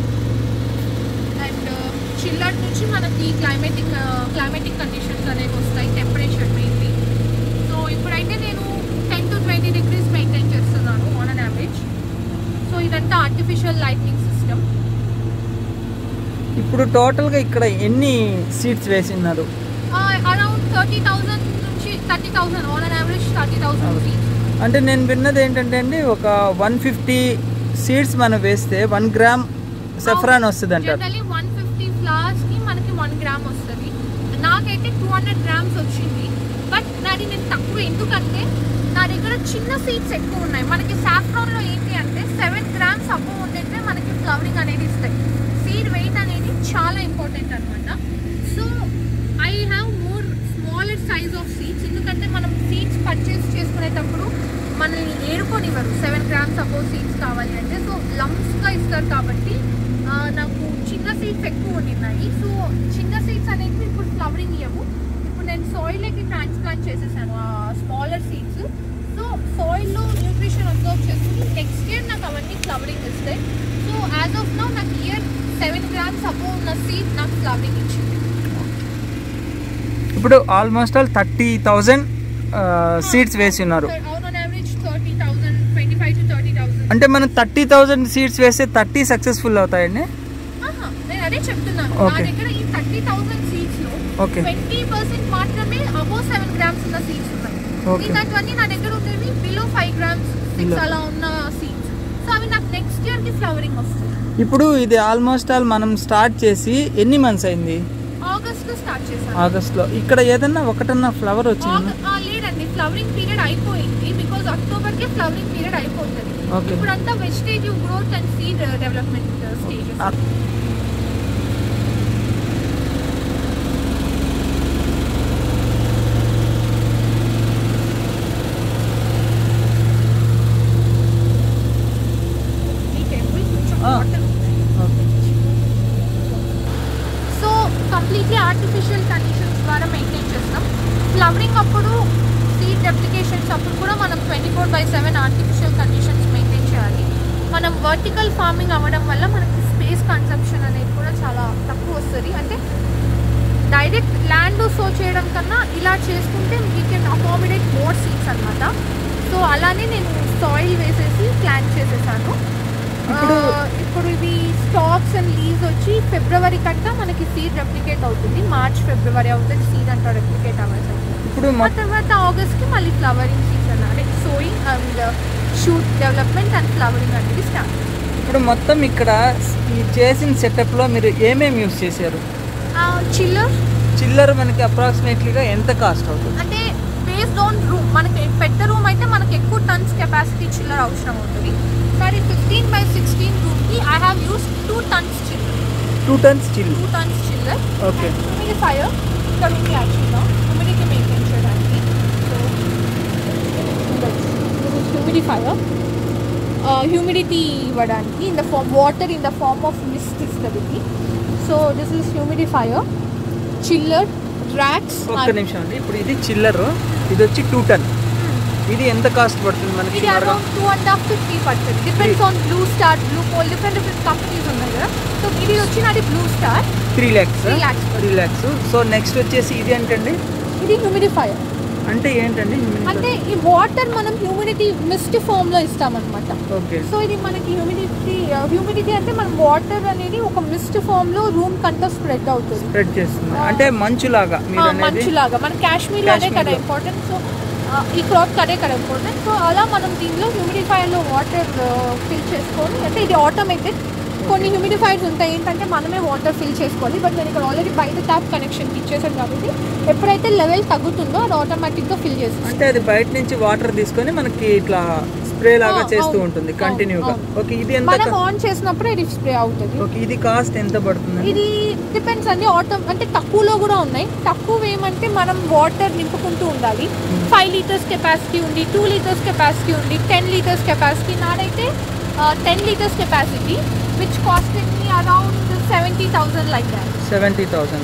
S2: and chiller నుంచి మనకి క్లైమేటిక్ క్లైమేటిక్ కండిషన్స్ అనేవి వస్తాయి టెంపరేచర్ మెయిన్లీ సో ఇప్పుడైతే నేను ten to twenty degrees maintain చేస్తున్నాను ఆన్ అన్ యావరేజ్ సో ఇదంతా ఆర్టిఫిషియల్ లైటింగ్ సిస్టమ్
S3: ఇప్పుడు టోటల్గా ఇక్కడ ఎన్ని సీట్స్ వేసినారు
S2: అరౌండ్ థర్టీ థౌజండ్ నుంచి thirty thousand on an average thirty thousand
S3: అంటే నేను విన్నది ఏంటంటే అండి ఒక వన్ ఫిఫ్టీ సీడ్స్ మనం వేస్తే వన్ గ్రామ్ సెఫ్రాన్ వస్తుంది అంటారు
S2: జనరలీ వన్ ఫిఫ్టీ ఫ్లవర్స్ కి మనకి వన్ గ్రామ్ వస్తుంది నాకైతే టూ హండ్రెడ్ గ్రామ్స్ వచ్చింది బట్ నాది నేను తక్కువ ఎందుకంటే నా దగ్గర చిన్న సీడ్స్ ఎక్కువ ఉన్నాయి మనకి సాఫ్రాన్ లో ఏంటి అంటే సెవెన్ గ్రామ్స్ అబ్బో ఉంటే మనకి ఫ్లవరింగ్ అనేది ఇస్తాయి సీడ్ వెయిట్ అనేది చాలా ఇంపార్టెంట్ అనమాట so I have more smaller size of seeds ఎందుకంటే మనం సీడ్స్ పర్చేస్ చేసుకునేటప్పుడు మనల్ని ఏరుకోనివ్వరు సెవెన్ గ్రామ్స్ అబౌవ్ సీడ్స్ కావాలి అంటే సో లంప్స్గా ఇస్తారు కాబట్టి ఆ, నాకు చిన్న సీడ్స్ ఎక్కువ ఉండినాయి సో చిన్న సీడ్స్ అనేవి ఇప్పుడు ఫ్లవరింగ్ ఇవ్వవు ఇప్పుడు నేను సాయిల్కి ట్రాన్స్ప్లాంట్ చేసేసాను ఆ స్మాలర్ సీడ్స్ సో సాయిల్లో న్యూట్రిషన్ అబ్జర్వ్ చేసుకుని నెక్స్ట్ ఇయర్ నాకు అవన్నీ ఫ్లవరింగ్ ఇస్తాయి సో యాజ్ ఆఫ్ నౌ నాకు ఇయర్ సెవెన్ గ్రామ్స్ అబౌవ్ ఉన్న సీడ్ నాకు ఫ్లవరింగ్ ఇచ్చింది
S3: ఇప్పుడు almost all thirty thousand seeds వేసి ఉన్నారు
S2: out on average thirty thousand twenty five to thirty thousand
S3: అంటే మనం థర్టీ థౌజండ్ సీడ్స్ వేస్తే థర్టీ సక్సెస్ఫుల్ అవుతాయండి
S2: నేను అదే చెప్తున్నాను నా
S3: Okay.
S2: దగ్గర ఈ థర్టీ థౌసండ్ సీట్స్ లో
S3: Okay.
S2: ట్వంటీ పర్సెంట్ మాత్రమే అబౌవ్ సెవెన్ గ్రామ్స్ ఉన్న సీట్స్ ఉన్నాయి
S3: Okay.
S2: మిగతావన్నీ నా దగ్గర ఉండేవి below five grams six
S3: Below.
S2: అలా ఉన్న సీట్స్ సో అవి నాకు నెక్స్ట్ ఇయర్ కి ఫ్లవరింగ్ వస్తుంది
S3: ఇప్పుడు ఇది ఆల్మోస్ట్ ఆల్ మనం స్టార్ట్ చేసి ఎన్ని మంత్స్ అయింది
S2: ఆగస్ట్ లో స్టార్ట్ చేశాను
S3: ఆగస్ట్లో ఇక్కడ ఏదన్నా ఒకటన్నా ఫ్లవర్ వచ్చింది
S2: ఆగ- ఆ, లేదండి ఫ్లవరింగ్ పీరియడ్ అయిపోయింది బికాజ్ అక్టోబర్ కి ఫ్లవరింగ్ పీరియడ్ అయిపోతుంది
S3: Okay.
S2: ఇప్పుడంతా vegetative growth and seed development stages ఈ టెంపుల్ కొంచెం
S3: Ah.
S2: water ఉంది. సో కంప్లీట్లీ ఆర్టిఫిషియల్ కండిషన్స్ ద్వారా మెయింటైన్ చేస్తాం ఫ్లవరింగ్ అప్పుడు సీడ్ సీడ్ అప్లికేషన్స్ అప్పుడు కూడా మనం twenty four by seven artificial conditions maintain చేయాలి మనం వర్టికల్ ఫార్మింగ్ అవ్వడం వల్ల మనకి స్పేస్ కన్సంప్షన్ అనేది కూడా చాలా తక్కువ వస్తుంది అంటే డైరెక్ట్ ల్యాండ్ సో చేయడం కన్నా ఇలా చేసుకుంటే we can accommodate more seeds అనమాట సో అలానే నేను సాయిల్ వేసేసి ప్లాంట్ చేసేసాను
S3: ఇప్పుడు-
S2: ఆ, ఇప్పుడు ఇవి స్టాక్స్ అండ్ లీవ్స్ వచ్చి ఫిబ్రవరి కంటే మనకి సీడ్ రెప్లికేట్ అవుతుంది మార్చ్ ఫిబ్రవరి అవుతుంది సీడ్ అంతా రెప్లికేట్ అవ్వాల్సి అవుతుంది
S3: ఇప్పుడు
S2: ఆ
S3: మొత్తం
S2: తర్వాత ఆగస్ట్కి మళ్ళీ ఫ్లవరింగ్ సీజన్ అంటే sowing and shoot development and flowering అనేది స్టార్ట్
S3: ఇప్పుడు మొత్తం ఇక్కడ ఈ చేసిన సెటప్లో మీరు ఏమేమి యూస్ చేశారు
S2: చిల్లర్
S3: చిల్లర మనకి అప్రాక్సిమేట్లీగా ఎంత కాస్ట్ అవుతుంది
S2: అంటే బేస్డ్ ఆన్ రూమ్ మనకి పెద్ద రూమ్ అయితే మనకి ఎక్కువ టన్స్ కెపాసిటీ చిల్లర్ అవసరం అవుతుంది మరి ఫిఫ్టీన్ బై సిక్స్టీన్ రూమ్కి I have use two tons chiller
S3: two tons chill
S2: two tons chiller
S3: okay
S2: humidifier ఇక్కడ ఉంది యాక్చువల్గా హ్యూమిడిటీ మెయింటైన్ చేయడానికి సో హ్యూమిడిఫైయర్ హ్యూమిడిటీ ఇవ్వడానికి in the form water in the form of mist ఇస్తుంది ఇది so this is humidifier chiller racks
S3: ఒక్క నిమిషం అండి ఇప్పుడు ఇది చిల్లర్ ఇది వచ్చి టూ టన్ ఇది ఎంత కాస్ట్ పడుతుంది మనకి
S2: ఇది around two and half fifty పడుతుంది depends on Blue Star blue పోల్ డిఫరెంట్ డిఫరెంట్ కంపెనీస్ ఉన్నాయి కదా సో ఇది వచ్చినది Blue Star
S3: three lakhs
S2: three lakhs
S3: three lakhs so next వచ్చేసి ఇది ఏంటండి
S2: ఇది హ్యూమిడిఫైయర్
S3: అంటే ఏంటండి
S2: అంటే ఈ వాటర్ మనం హ్యూమిడిటీ మిస్ట్ ఫామ్ లో ఇస్తామన్నమాట
S3: ఓకే
S2: సో ఇది మనకి హ్యూమిడిటీ హ్యూమిడిటీ అంటే మనం వాటర్ అనేది ఒక మిస్ట్ ఫామ్ లో రూమ్ కంతా స్ప్రెడ్ అవుతుంది
S3: స్ప్రెడ్ చేస్తుంది అంటే మంచులాగా మీరు
S2: ఆ,
S3: అనేది
S2: మంచులాగా మన కాశ్మీర్ అదే కదా
S3: కాశ్మీర్లో.
S2: ఇంపార్టెంట్ సో ఆ, ఈ క్రాప్ అదే కదా ఇంపార్టెంట్ సో అలా మనం దీనిలో హ్యూమిడిఫైయర్ లో వాటర్ ఫిల్ చేసుకొని అంటే ఇది ఆటోమేటెడ్ కొన్ని హ్యూమిడిఫైర్స్ ఉంటాయి ఏంటంటే మనమే వాటర్ ఫిల్ చేసుకోవాలి బట్ నేను ఇక్కడ ఆల్రెడీ బయట ట్యాప్ కనెక్షన్ ఇచ్చేసాను కాబట్టి ఎప్పుడైతే లెవెల్ తగ్గుతుందో అది ఆటోమేటిక్గా ఫిల్ చేస్తుంది
S3: అంటే అది బయట నుంచి వాటర్ తీసుకొని మనకి ఇట్లా స్ప్రే లాగా
S2: ఆ,
S3: చేస్తూ
S2: అవును,
S3: ఉంటుంది
S2: అవును,
S3: కంటిన్యూగా
S2: అవును.
S3: ఓకే ఇది ఎంత
S2: మనం ఆన్ చేసినప్పుడు ఇది స్ప్రే అవుతుంది
S3: ఓకే ఇది కాస్ట్ ఎంత పడుతుంది
S2: ఇది డిపెండ్స్ అండి ఆటో అంటే తక్కువలో కూడా ఉన్నాయి తక్కువ ఏమంటే మనం వాటర్ నింపుకుంటూ ఉండాలి ఫైవ్ లీటర్స్ కెపాసిటీ ఉంది టూ లీటర్స్ కెపాసిటీ ఉంది టెన్ లీటర్స్ కెపాసిటీ నాడైతే ten litres capacity which cost me around seventy thousand like that
S3: seventy thousand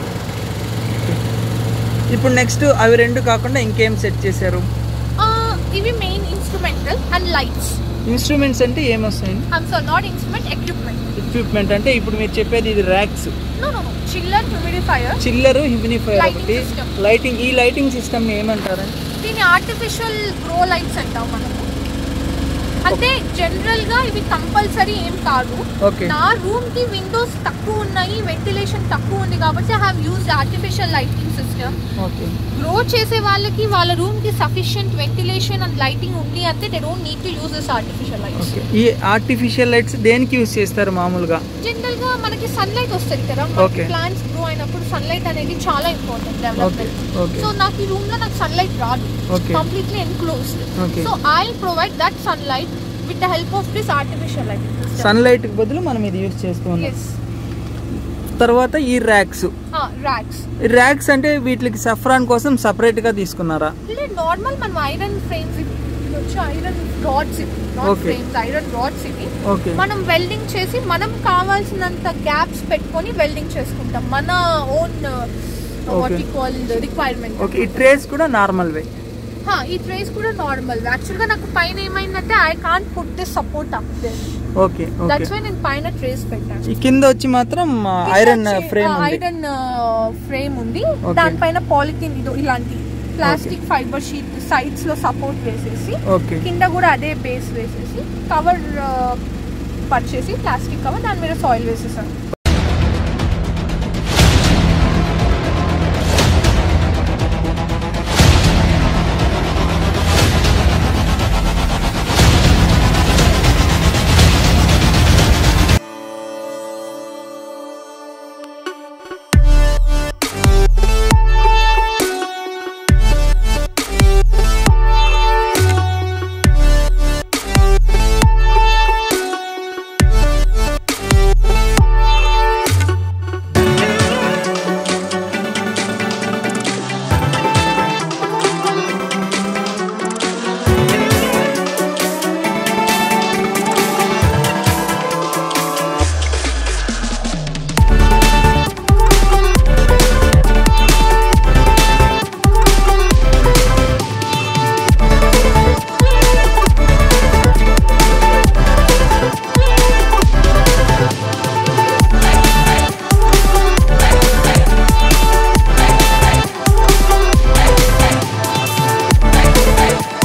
S3: ఇప్పుడు నెక్స్ట్ అవి రెండు కాకుండా ఇంకేం సెట్ చేశారు
S2: ఇవి main instrumental and lights
S3: instruments అంటే ఏమొస్తాయి
S2: I'm so not instrument equipment
S3: equipment అంటే ఇప్పుడు మీరు చెప్పేది ఇది racks
S2: no no chiller humidifier
S3: chiller humidifier
S2: Lighting
S3: ఒకటి
S2: system.
S3: లైటింగ్ ఈ లైటింగ్ సిస్టమ్ ఏమంటారు
S2: దీని ఆర్టిఫిషియల్ గ్రో లైట్స్ అంటాం మనము అంటే జనరల్ గా ఇవి కంపల్సరీ ఏం కాదు
S3: ఓకే
S2: నా రూమ్ కి విండోస్ తక్కువ ఉన్నాయి వెంటిలేషన్ తక్కువ ఉంది కాబట్టి I have used artificial lighting system
S3: okay
S2: grow చేసే వాళ్ళకి వాళ్ళ రూమ్ కి సఫిషియంట్ వెంటిలేషన్ అండ్ లైటింగ్ ఉంది అంటే they don't need to use this artificial lights
S3: okay ఈ ఆర్టిఫిషియల్ లైట్స్ దేనికి యూస్ చేస్తారు మామూలుగా
S2: జనరల్ గా మనకి సన్లైట్ వస్తుంది కదా
S3: Okay.
S2: ప్లాంట్స్ గ్రో అయినప్పుడు సన్లైట్ అనేది చాలా important
S3: okay
S2: development
S3: okay
S2: so నాకు ఈ రూమ్ లో నాకు సన్లైట్ రాదు
S3: Okay.
S2: Completely enclosed
S3: Okay.
S2: So I provide that sunlight with the help of this artificial lighting system
S3: sunlight బదులు మనం ఇది యూస్ చేస్తూ ఉన్నాం
S2: ఎస్
S3: తర్వాత ఈ ర్యాక్స్
S2: ర్యాక్స్
S3: ఈ ర్యాక్స్ అంటే వీటికి సఫ్రాన్ కోసం సపరేట్ గా తీసుకున్నారా
S2: ఇది నార్మల్ మనం ఐరన్ ఫ్రేమ్స్ ఇవి ఇది వచ్చి ఐరన్ రాడ్స్ ఇవి not
S3: Okay.
S2: Frames iron rods ఇవి
S3: ఓకే
S2: మనం వెల్డింగ్ చేసి మనం కావాల్సినంత గ్యాప్స్ పెట్టుకొని వెల్డింగ్ చేసుకుంటాం మన own what
S3: Okay.
S2: Call requirement
S3: okay ఈ ట్రేస్ కూడా నార్మల్ వే
S2: ఈ ట్రేస్ కూడా నార్మల్ యాక్చువల్ గా నాకు పైన ఏమైందంటే I can't put this support up there
S3: okay okay
S2: that's why నేను పైన ట్రేస్ పెట్టాను
S3: ఈ కింద వచ్చి మాత్రం ఐరన్ ఫ్రేమ్ ఉంది
S2: ఐరన్ ఫ్రేమ్ ఉంది
S3: Okay.
S2: దానిపైన పాలిథిన్ ఇది ఇలాంటి ప్లాస్టిక్ ఫైబర్ షీట్ సైడ్స్ లో సపోర్ట్ వేసేసి
S3: ఓకే
S2: కింద కూడా అదే బేస్ వేసేసి కవర్ పర్చేసి ప్లాస్టిక్ కవర్ దాని మీద సాయిల్ వేసేసాను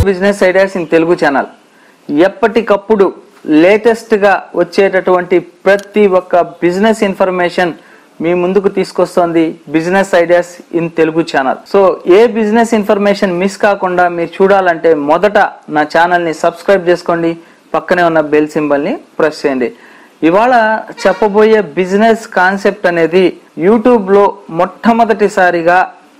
S1: business ideas in Telugu channel ఎప్పటికప్పుడు లేటెస్ట్గా వచ్చేటటువంటి ప్రతి ఒక్క బిజినెస్ ఇన్ఫర్మేషన్ మీ ముందుకు తీసుకొస్తోంది business ideas in Telugu channel so ఏ బిజినెస్ ఇన్ఫర్మేషన్ మిస్ కాకుండా మీరు చూడాలంటే మొదట నా ఛానల్ని సబ్స్క్రైబ్ చేసుకోండి పక్కనే ఉన్న బెల్ సింబల్ని ప్రెస్ చేయండి ఇవాళ చెప్పబోయే బిజినెస్ కాన్సెప్ట్ అనేది యూట్యూబ్లో మొట్టమొదటిసారిగా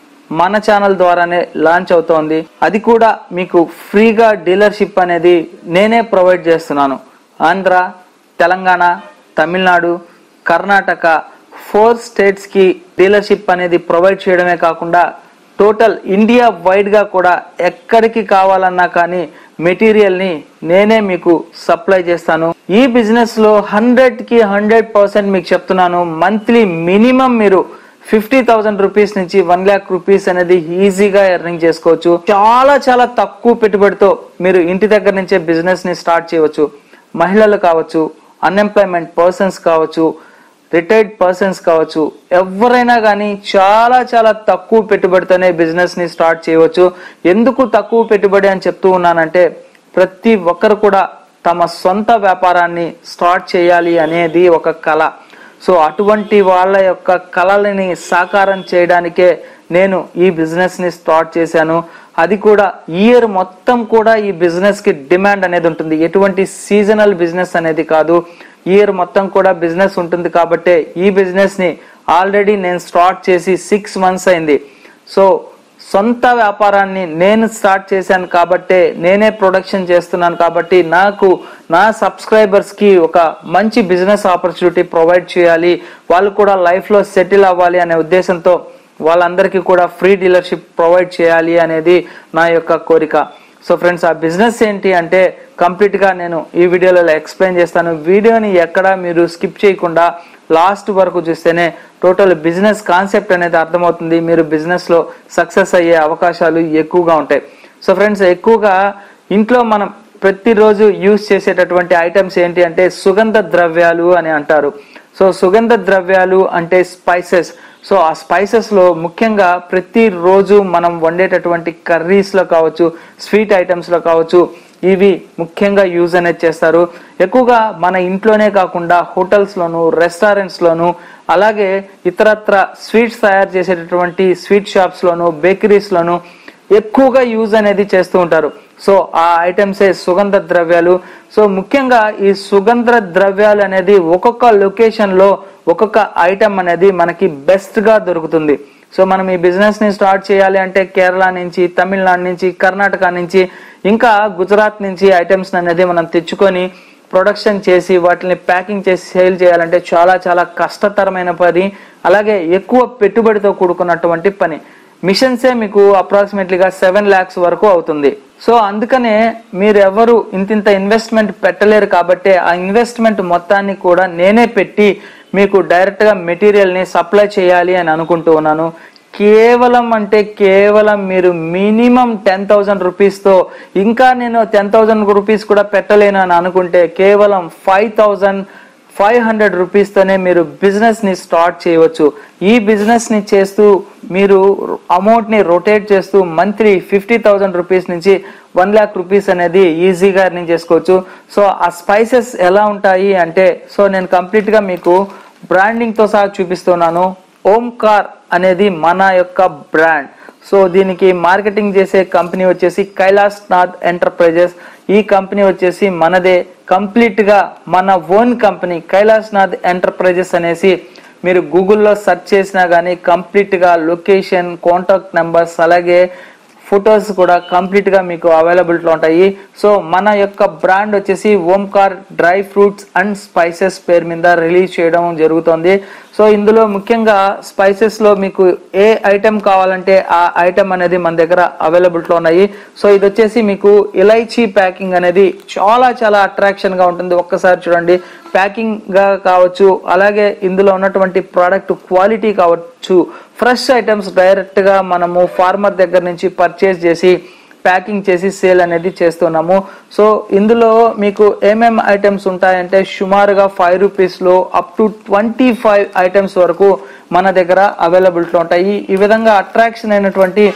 S1: మన ఛానల్ ద్వారానే లాంచ్ అవుతోంది అది కూడా మీకు ఫ్రీగా డీలర్షిప్ అనేది నేనే ప్రొవైడ్ చేస్తున్నాను ఆంధ్ర తెలంగాణ తమిళనాడు కర్ణాటక ఫోర్ స్టేట్స్కి డీలర్షిప్ అనేది ప్రొవైడ్ చేయడమే కాకుండా టోటల్ ఇండియా వైడ్గా కూడా ఎక్కడికి కావాలన్నా కానీ మెటీరియల్ని నేనే మీకు సప్లై చేస్తాను ఈ బిజినెస్లో హండ్రెడ్కి హండ్రెడ్ పర్సెంట్ మీకు చెప్తున్నాను మంత్లీ మినిమం మీరు ఫిఫ్టీ థౌసండ్ రూపీస్ నుంచి వన్ ల్యాక్ రూపీస్ అనేది ఈజీగా ఎర్నింగ్ చేసుకోవచ్చు చాలా చాలా తక్కువ పెట్టుబడితో మీరు ఇంటి దగ్గర నుంచే బిజినెస్ ని స్టార్ట్ చేయవచ్చు మహిళలు కావచ్చు అన్ఎంప్లాయ్మెంట్ పర్సన్స్ కావచ్చు రిటైర్డ్ పర్సన్స్ కావచ్చు ఎవరైనా కానీ చాలా చాలా తక్కువ పెట్టుబడితోనే బిజినెస్ ని స్టార్ట్ చేయవచ్చు ఎందుకు తక్కువ పెట్టుబడి అని చెప్తూ ఉన్నానంటే ప్రతి ఒక్కరు కూడా తమ సొంత వ్యాపారాన్ని స్టార్ట్ చేయాలి అనేది ఒక కళ సో అటువంటి వాళ్ళ యొక్క కళలని సాకారం చేయడానికే నేను ఈ బిజినెస్ ని స్టార్ట్ చేశాను అది కూడా ఇయర్ మొత్తం కూడా ఈ బిజినెస్ కి డిమాండ్ అనేది ఉంటుంది ఎటువంటి సీజనల్ బిజినెస్ అనేది కాదు ఇయర్ మొత్తం కూడా బిజినెస్ ఉంటుంది కాబట్టి ఈ బిజినెస్ ని ఆల్రెడీ నేను స్టార్ట్ చేసి సిక్స్ మంత్స్ అయింది సో సొంత వ్యాపారాన్ని నేను స్టార్ట్ చేశాను కాబట్టే నేనే ప్రొడక్షన్ చేస్తున్నాను కాబట్టి నాకు నా సబ్స్క్రైబర్స్ కి ఒక మంచి బిజినెస్ ఆపర్చునిటీ ప్రొవైడ్ చేయాలి వాళ్ళు కూడా లైఫ్ లో సెటిల్ అవ్వాలి అనే ఉద్దేశంతో వాళ్ళందరికీ కూడా ఫ్రీ డీలర్షిప్ ప్రొవైడ్ చేయాలి అనేది నా యొక్క కోరిక సో ఫ్రెండ్స్ ఆ బిజినెస్ ఏంటి అంటే కంప్లీట్ గా నేను ఈ వీడియోలో ఎక్స్ప్లెయిన్ చేస్తాను వీడియోని ఎక్కడ మీరు స్కిప్ చేయకుండా లాస్ట్ వరకు చూస్తేనే టోటల్ బిజినెస్ కాన్సెప్ట్ అనేది అర్థమవుతుంది మీరు బిజినెస్ లో సక్సెస్ అయ్యే అవకాశాలు ఎక్కువగా ఉంటాయి సో ఫ్రెండ్స్ ఎక్కువగా ఇంట్లో మనం ప్రతిరోజు యూజ్ చేసేటటువంటి ఐటమ్స్ ఏంటి అంటే సుగంధ ద్రవ్యాలు అని అంటారు సో సుగంధ ద్రవ్యాలు అంటే స్పైసెస్ సో ఆ స్పైసెస్ లో ముఖ్యంగా ప్రతిరోజు మనం వండేటటువంటి కర్రీస్ లో కావచ్చు స్వీట్ ఐటమ్స్ లో కావచ్చు ఇవి ముఖ్యంగా యూజ్ అనేది చేస్తారు ఎక్కువగా మన ఇంట్లోనే కాకుండా హోటల్స్ లోను రెస్టారెంట్స్ లోను అలాగే ఇతరత్ర స్వీట్స్ తయారు చేసేటటువంటి స్వీట్ షాప్స్ లోను బేకరీస్ లోను ఎక్కువగా యూజ్ అనేది చేస్తూ ఉంటారు సో ఆ ఐటమ్సే సుగంధ ద్రవ్యాలు సో ముఖ్యంగా ఈ సుగంధ ద్రవ్యాలు అనేది ఒక్కొక్క లొకేషన్ లో ఒక్కొక్క ఐటమ్ అనేది మనకి బెస్ట్ గా దొరుకుతుంది సో మనం ఈ బిజినెస్ ని స్టార్ట్ చేయాలి అంటే కేరళ నుంచి తమిళనాడు నుంచి కర్ణాటక నుంచి ఇంకా గుజరాత్ నుంచి ఐటమ్స్ అనేది మనం తెచ్చుకొని ప్రొడక్షన్ చేసి వాటిని ప్యాకింగ్ చేసి సేల్ చేయాలంటే చాలా చాలా కష్టతరమైన పని అలాగే ఎక్కువ పెట్టుబడితో కూడుకున్నటువంటి పని మిషన్సే మీకు అప్రాక్సిమేట్లీగా సెవెన్ ల్యాక్స్ వరకు అవుతుంది సో అందుకనే మీరెవరు ఇంతింత ఇన్వెస్ట్మెంట్ పెట్టలేరు కాబట్టి ఆ ఇన్వెస్ట్మెంట్ మొత్తాన్ని కూడా నేనే పెట్టి మీకు డైరెక్ట్ గా మెటీరియల్ ని సప్లై చేయాలి అని అనుకుంటూ ఉన్నాను కేవలం అంటే కేవలం మీరు మినిమం టెన్ థౌసండ్ రూపీస్తో ఇంకా నేను టెన్ థౌసండ్ రూపీస్ కూడా పెట్టలేను అని అనుకుంటే కేవలం ఫైవ్ థౌసండ్ ఫైవ్ హండ్రెడ్ రూపీస్తోనే మీరు బిజినెస్ని స్టార్ట్ చేయవచ్చు ఈ బిజినెస్ని చేస్తూ మీరు అమౌంట్ని రొటేట్ చేస్తూ మంత్లీ ఫిఫ్టీ థౌసండ్ రూపీస్ నుంచి వన్ ల్యాక్ రూపీస్ అనేది ఈజీగా ఎర్నింగ్ చేసుకోవచ్చు సో ఆ స్పైసెస్ ఎలా ఉంటాయి అంటే సో నేను కంప్లీట్గా మీకు బ్రాండింగ్తో సహా చూపిస్తున్నాను ఓంకార్ అనేది మన యొక్క బ్రాండ్ సో దీనికి మార్కెటింగ్ చేసే కంపెనీ వచ్చేసి కైలాస్ నాథ్ ఎంటర్ప్రైజెస్ ఈ కంపెనీ వచ్చేసి మనదే కంప్లీట్ గా మన own company Kailas Nath enterprises అనేసి మీరు గూగుల్లో సెర్చ్ చేసినా కానీ కంప్లీట్ గా లొకేషన్ కాంటాక్ట్ నెంబర్స్ అలాగే ఫొటోస్ కూడా కంప్లీట్ గా మీకు అవైలబిలిటీలో ఉంటాయి సో మన యొక్క బ్రాండ్ వచ్చేసి Omkar dry fruits and spices పేరు మీద రిలీజ్ చేయడం జరుగుతుంది సో ఇందులో ముఖ్యంగా స్పైసెస్ లో మీకు ఏ ఐటెం కావాలంటే ఆ ఐటెం అనేది మన దగ్గర అవైలబిలిటీలో ఉన్నాయి సో ఇది వచ్చేసి మీకు ఇలైచీ ప్యాకింగ్ అనేది చాలా చాలా అట్రాక్షన్ గా ఉంటుంది ఒక్కసారి చూడండి ప్యాకింగ్ గా కావచ్చు అలాగే ఇందులో ఉన్నటువంటి ప్రోడక్ట్ క్వాలిటీ కావచ్చు ఫ్రెష్ ఐటమ్స్ డైరెక్ట్ గా మనము ఫార్మర్ దగ్గర నుంచి పర్చేస్ చేసి ప్యాకింగ్ చేసి సేల్ అనేది చేస్తున్నాము సో ఇందులో మీకు ఏమేం ఐటమ్స్ ఉంటాయంటే సుమారుగా ఫైవ్ రూపీస్లో up to twenty five items వరకు మన దగ్గర అవైలబిలిటీలో ఉంటాయి ఈ విధంగా అట్రాక్షన్ అయినటువంటి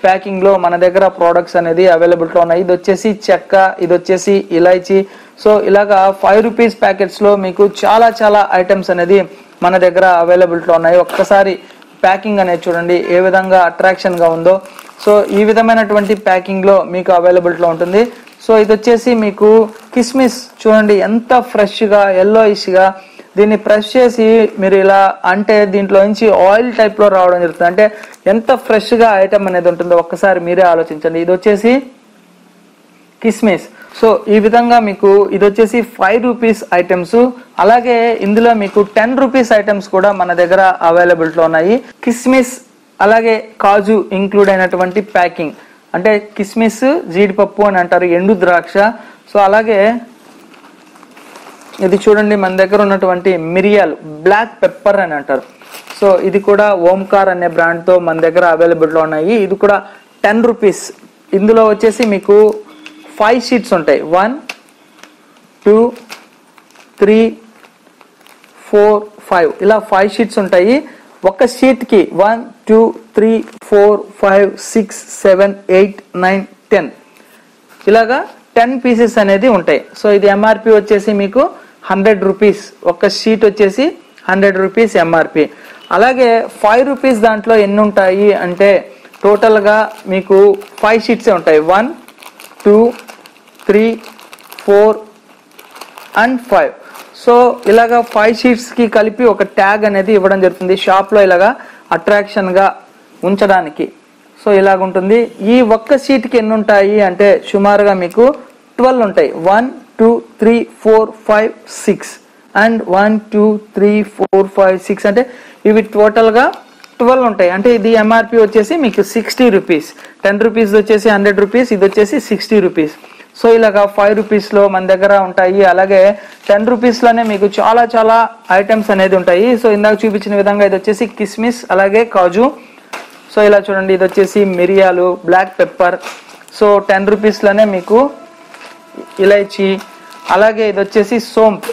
S3: ప్యాకింగ్ లో మన దగ్గర ప్రోడక్ట్స్ అనేది అవైలబిలిటీ ఉన్నాయి ఇది వచ్చేసి చెక్క ఇది వచ్చేసి ఇలాచి సో ఇలాగా ఫైవ్ రూపీస్ ప్యాకెట్స్ లో మీకు చాలా చాలా ఐటమ్స్ అనేది మన దగ్గర అవైలబిలిటీ ఉన్నాయి ఒక్కసారి ప్యాకింగ్ అనేది చూడండి ఏ విధంగా అట్రాక్షన్ గా ఉందో సో ఈ విధమైనటువంటి ప్యాకింగ్ లో మీకు అవైలబిలిటీలో ఉంటుంది సో ఇది వచ్చేసి మీకు కిస్మిస్ చూడండి ఎంత ఫ్రెష్ గా ఎల్లోయిష్ గా దీన్ని ప్రెస్ చేసి మీరు ఇలా అంటే దీంట్లో నుంచి ఆయిల్ టైప్ లో రావడం జరుగుతుంది అంటే ఎంత ఫ్రెష్ గా ఐటమ్ అనేది ఉంటుందో ఒక్కసారి మీరే ఆలోచించండి ఇది వచ్చేసి కిస్మిస్ సో ఈ విధంగా మీకు ఇది వచ్చేసి ఫైవ్ రూపీస్ ఐటమ్స్ అలాగే ఇందులో మీకు టెన్ రూపీస్ ఐటమ్స్ కూడా మన దగ్గర అవైలబిలిటీలో ఉన్నాయి కిస్మిస్ అలాగే కాజు ఇంక్లూడ్ అయినటువంటి ప్యాకింగ్ అంటే కిస్మిస్ జీడిపప్పు అని అంటారు ఎండు ద్రాక్ష సో అలాగే ఇది చూడండి మన దగ్గర ఉన్నటువంటి మిరియాలు బ్లాక్ పెప్పర్ అని అంటారు సో ఇది కూడా ఓంకార్ అనే బ్రాండ్ తో మన దగ్గర అవైలబుల్లో ఉన్నాయి ఇది కూడా టెన్ రూపీస్ ఇందులో వచ్చేసి మీకు ఫైవ్ షీట్స్ ఉంటాయి one two three four five ఇలా ఫైవ్ షీట్స్ ఉంటాయి ఒక షీట్ కి one two three four five six seven eight nine ten ఇలాగా టెన్ పీసెస్ అనేది ఉంటాయి సో ఇది ఎంఆర్పి వచ్చేసి మీకు హండ్రెడ్ రూపీస్ ఒక షీట్ వచ్చేసి హండ్రెడ్ రూపీస్ ఎంఆర్పి అలాగే ఫైవ్ రూపీస్ దాంట్లో ఎన్ని ఉంటాయి అంటే టోటల్గా మీకు ఫైవ్ షీట్సే ఉంటాయి one two three four and five so ఇలాగా ఫైవ్ షీట్స్కి కలిపి ఒక ట్యాగ్ అనేది ఇవ్వడం జరుగుతుంది షాప్లో ఇలాగా అట్రాక్షన్గా ఉంచడానికి సో ఇలాగ ఉంటుంది ఈ ఒక్క షీట్కి ఎన్ని ఉంటాయి అంటే సుమారుగా మీకు ట్వెల్వ్ ఉంటాయి one two three four five six and one two three four five six అంటే ఇవి టోటల్గా ట్వెల్వ్ ఉంటాయి అంటే ఇది ఎంఆర్పి వచ్చేసి మీకు సిక్స్టీ రూపీస్ టెన్ రూపీస్ వచ్చేసి హండ్రెడ్ రూపీస్ ఇది వచ్చేసి సిక్స్టీ రూపీస్ సో ఇలాగా ఫైవ్ రూపీస్లో మన దగ్గర ఉంటాయి అలాగే టెన్ రూపీస్లోనే మీకు చాలా చాలా ఐటమ్స్ అనేది ఉంటాయి సో ఇందాక చూపించిన విధంగా ఇది వచ్చేసి కిస్మిస్ అలాగే కాజు సో ఇలా చూడండి ఇది వచ్చేసి మిరియాలు బ్లాక్ పెప్పర్ సో టెన్ రూపీస్లోనే మీకు ఇలైచి అలాగే ఇది వచ్చేసి సోంప్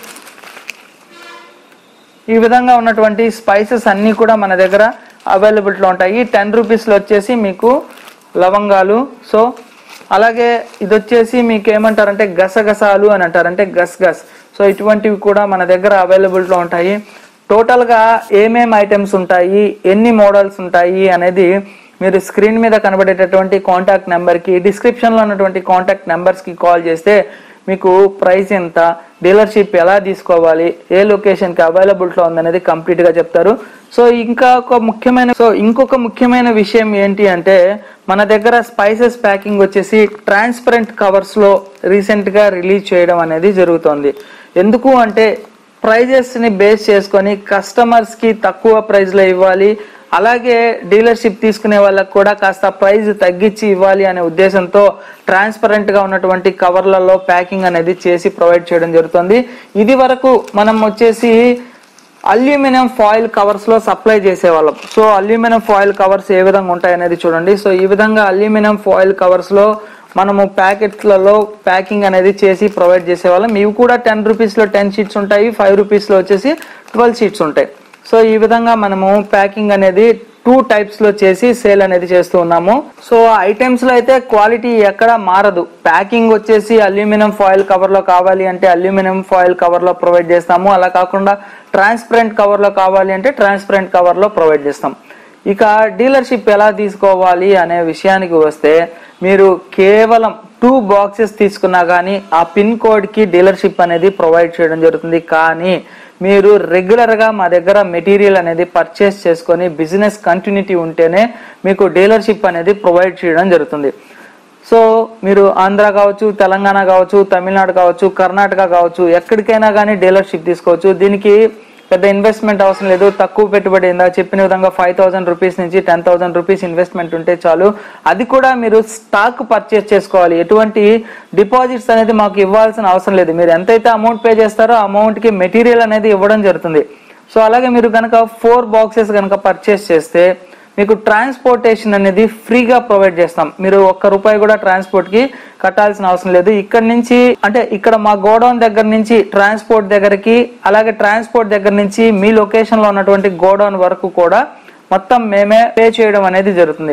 S3: ఈ విధంగా ఉన్నటువంటి స్పైసెస్ అన్నీ కూడా మన దగ్గర అవైలబిలిటీలో ఉంటాయి టెన్ రూపీస్లో వచ్చేసి మీకు లవంగాలు సో అలాగే ఇది వచ్చేసి మీకు ఏమంటారంటే గసగసాలు అని అంటారు అంటే గస్ గస్ సో ఇటువంటివి కూడా మన దగ్గర అవైలబిలిటీలో ఉంటాయి టోటల్గా ఏమేం ఐటమ్స్ ఉంటాయి ఎన్ని మోడల్స్ ఉంటాయి అనేది మీరు స్క్రీన్ మీద కనబడేటటువంటి కాంటాక్ట్ నెంబర్కి డిస్క్రిప్షన్లో ఉన్నటువంటి కాంటాక్ట్ నెంబర్స్కి కాల్ చేస్తే మీకు ప్రైస్ ఎంత డీలర్షిప్ ఎలా తీసుకోవాలి ఏ లొకేషన్కి అవైలబిలిటీలో ఉందనేది కంప్లీట్గా చెప్తారు సో ఇంకా ఒక ముఖ్యమైన సో ఇంకొక ముఖ్యమైన విషయం ఏంటి అంటే మన దగ్గర స్పైసెస్ ప్యాకింగ్ వచ్చేసి ట్రాన్స్పరెంట్ కవర్స్లో రీసెంట్గా రిలీజ్ చేయడం అనేది జరుగుతోంది ఎందుకు అంటే ప్రైజెస్ ని బేస్ చేసుకొని కస్టమర్స్ కి తక్కువ ప్రైస్ లో ఇవ్వాలి అలాగే డీలర్షిప్ తీసుకునే వాళ్ళకి కూడా కాస్త ప్రైస్ తగ్గించి ఇవ్వాలి అనే ఉద్దేశంతో ట్రాన్స్పరెంట్ గా ఉన్నటువంటి కవర్లలో ప్యాకింగ్ అనేది చేసి ప్రొవైడ్ చేయడం జరుగుతుంది ఇది వరకు మనం వచ్చేసి అల్యూమినియం ఫాయిల్ కవర్స్ లో సప్లై చేసేవాళ్ళం సో అల్యూమినియం ఫాయిల్ కవర్స్ ఏ విధంగా ఉంటాయి అనేది చూడండి సో ఈ విధంగా అల్యూమినియం ఫాయిల్ కవర్స్ లో మనము ప్యాకెట్లలో ప్యాకింగ్ అనేది చేసి ప్రొవైడ్ చేసేవాళ్ళం ఇవి కూడా టెన్ రూపీస్లో టెన్ షీట్స్ ఉంటాయి ఫైవ్ రూపీస్లో వచ్చేసి ట్వెల్వ్ షీట్స్ ఉంటాయి సో ఈ విధంగా మనము ప్యాకింగ్ అనేది టూ టైప్స్ లో చేసి సేల్ అనేది చేస్తూ ఉన్నాము సో ఐటమ్స్ లో అయితే క్వాలిటీ ఎక్కడ మారదు ప్యాకింగ్ వచ్చేసి అల్యూమినియం ఫాయిల్ కవర్ లో కావాలి అంటే అల్యూమినియం ఫాయిల్ కవర్ లో ప్రొవైడ్ చేస్తాము అలా కాకుండా ట్రాన్స్పరెంట్ కవర్ లో కావాలి అంటే ట్రాన్స్పరెంట్ కవర్ లో ప్రొవైడ్ చేస్తాం ఇక డీలర్షిప్ ఎలా తీసుకోవాలి అనే విషయానికి వస్తే మీరు కేవలం టూ బాక్సెస్ తీసుకున్నా కానీ ఆ పిన్ కోడ్కి డీలర్షిప్ అనేది ప్రొవైడ్ చేయడం జరుగుతుంది కానీ మీరు రెగ్యులర్గా మా దగ్గర మెటీరియల్ అనేది పర్చేస్ చేసుకొని బిజినెస్ కంటిన్యూటీ ఉంటేనే మీకు డీలర్షిప్ అనేది ప్రొవైడ్ చేయడం జరుగుతుంది సో మీరు ఆంధ్ర కావచ్చు తెలంగాణ కావచ్చు తమిళనాడు కావచ్చు కర్ణాటక కావచ్చు ఎక్కడికైనా కానీ డీలర్షిప్ తీసుకోవచ్చు దీనికి పెద్ద ఇన్వెస్ట్మెంట్ అవసరం లేదు తక్కువ పెట్టుబడి ఇందాక చెప్పిన విధంగా ఫైవ్ థౌసండ్ రూపీస్ నుంచి టెన్ థౌసండ్ రూపీస్ ఇన్వెస్ట్మెంట్ ఉంటే చాలు అది కూడా మీరు స్టాక్ పర్చేస్ చేసుకోవాలి ఎటువంటి డిపాజిట్స్ అనేది మాకు ఇవ్వాల్సిన అవసరం లేదు మీరు ఎంతైతే అమౌంట్ పే చేస్తారో ఆ అమౌంట్కి మెటీరియల్ అనేది ఇవ్వడం జరుగుతుంది సో అలాగే మీరు కనుక ఫోర్ బాక్సెస్ కనుక పర్చేస్ చేస్తే మీకు ట్రాన్స్పోర్టేషన్ అనేది ఫ్రీగా ప్రొవైడ్ చేస్తాం మీరు ఒక్క రూపాయి కూడా ట్రాన్స్పోర్ట్ కి కట్టాల్సిన అవసరం లేదు ఇక్కడ నుంచి అంటే ఇక్కడ మా గోడౌన్ దగ్గర నుంచి ట్రాన్స్పోర్ట్ దగ్గరికి అలాగే ట్రాన్స్పోర్ట్ దగ్గర నుంచి మీ లొకేషన్ లో ఉన్నటువంటి గోడౌన్ వరకు కూడా మొత్తం మేమే పే చేయడం అనేది జరుగుతుంది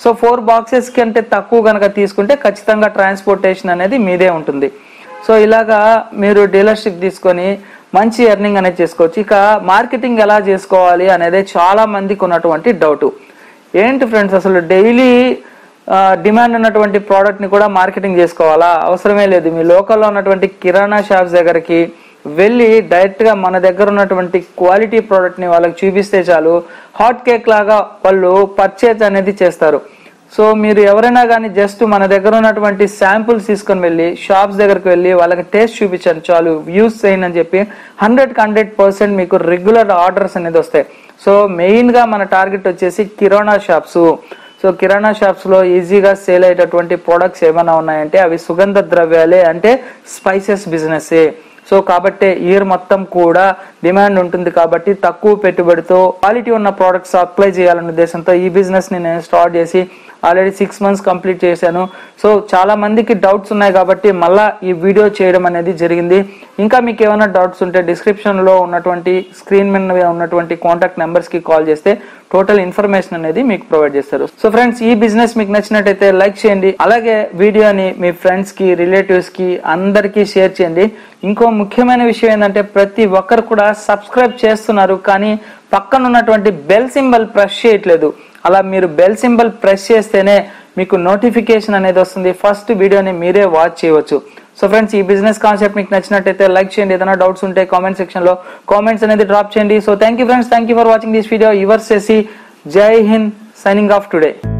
S3: సో ఫోర్ బాక్సెస్ కంటే తక్కువ కనుక తీసుకుంటే ఖచ్చితంగా ట్రాన్స్పోర్టేషన్ అనేది మీదే ఉంటుంది సో ఇలాగా మీరు డీలర్షిప్ తీసుకొని మంచి ఎర్నింగ్ అనేది చేసుకోవచ్చు ఇక మార్కెటింగ్ ఎలా చేసుకోవాలి అనేది చాలా మందికి ఉన్నటువంటి డౌట్ ఏంటి ఫ్రెండ్స్ అసలు డైలీ డిమాండ్ ఉన్నటువంటి ప్రోడక్ట్ని కూడా మార్కెటింగ్ చేసుకోవాలా అవసరమే లేదు మీ లోకల్లో ఉన్నటువంటి కిరాణా షాప్స్ దగ్గరికి వెళ్ళి డైరెక్ట్గా మన దగ్గర ఉన్నటువంటి క్వాలిటీ ప్రోడక్ట్ని వాళ్ళకి చూపిస్తే చాలు హాట్ కేక్ లాగా వాళ్ళు పర్చేజ్ అనేది చేస్తారు సో మీరు ఎవరైనా కానీ జస్ట్ మన దగ్గర ఉన్నటువంటి శాంపుల్స్ తీసుకొని వెళ్ళి షాప్స్ దగ్గరికి వెళ్ళి వాళ్ళకి టేస్ట్ చూపించండి చాలు యూస్ చేయండి అని చెప్పి హండ్రెడ్ హండ్రెడ్ పర్సెంట్ మీకు రెగ్యులర్ ఆర్డర్స్ అనేది వస్తాయి సో మెయిన్గా మన టార్గెట్ వచ్చేసి kirana shops so kirana shops లో ఈజీగా సేల్ అయ్యేటటువంటి ప్రొడక్ట్స్ ఏమైనా ఉన్నాయంటే అవి సుగంధ ద్రవ్యాలే అంటే స్పైసెస్ బిజినెస్ సో కాబట్టి ఇయర్ మొత్తం కూడా డిమాండ్ ఉంటుంది కాబట్టి తక్కువ పెట్టుబడితో క్వాలిటీ ఉన్న ప్రోడక్ట్స్ అప్లై చేయాలనే ఉద్దేశంతో ఈ బిజినెస్ ని నేను స్టార్ట్ చేసి ఆల్రెడీ సిక్స్ మంత్స్ కంప్లీట్ చేశాను సో చాలా మందికి డౌట్స్ ఉన్నాయి కాబట్టి మళ్ళా ఈ వీడియో చేయడం అనేది జరిగింది ఇంకా మీకు ఏమైనా డౌట్స్ ఉంటే డిస్క్రిప్షన్ లో ఉన్నటువంటి స్క్రీన్ మీద ఉన్నటువంటి కాంటాక్ట్ నెంబర్స్ కి కాల్ చేస్తే టోటల్ ఇన్ఫర్మేషన్ అనేది మీకు ప్రొవైడ్ చేస్తారు సో ఫ్రెండ్స్ ఈ బిజినెస్ మీకు నచ్చినట్టయితే లైక్ చేయండి అలాగే వీడియోని మీ ఫ్రెండ్స్ కి రిలేటివ్స్ కి అందరికీ షేర్ చేయండి ఇంకో ముఖ్యమైన విషయం ఏంటంటే ప్రతి ఒక్కరు కూడా సబ్స్క్రైబ్ చేస్తున్నారు కానీ పక్కన ఉన్నటువంటి బెల్ సింబల్ ప్రెస్ చేయట్లేదు అలా మీరు బెల్ సింబల్ ప్రెస్ చేస్తేనే మీకు నోటిఫికేషన్ అనేది వస్తుంది ఫస్ట్ వీడియోని మీరే వాచ్ చేయవచ్చు సో ఫ్రెండ్స్ ఈ బిజినెస్ కాన్సెప్ట్ మీకు నచ్చినట్టయితే లైక్ చేయండి ఏదైనా డౌట్స్ ఉంటే కామెంట్ సెక్షన్ లో కామెంట్స్ అనేది డ్రాప్ చేయండి so thank you friends thank you for watching this video your సెసి జై హింద్ సైనింగ్ ఆఫ్ టుడే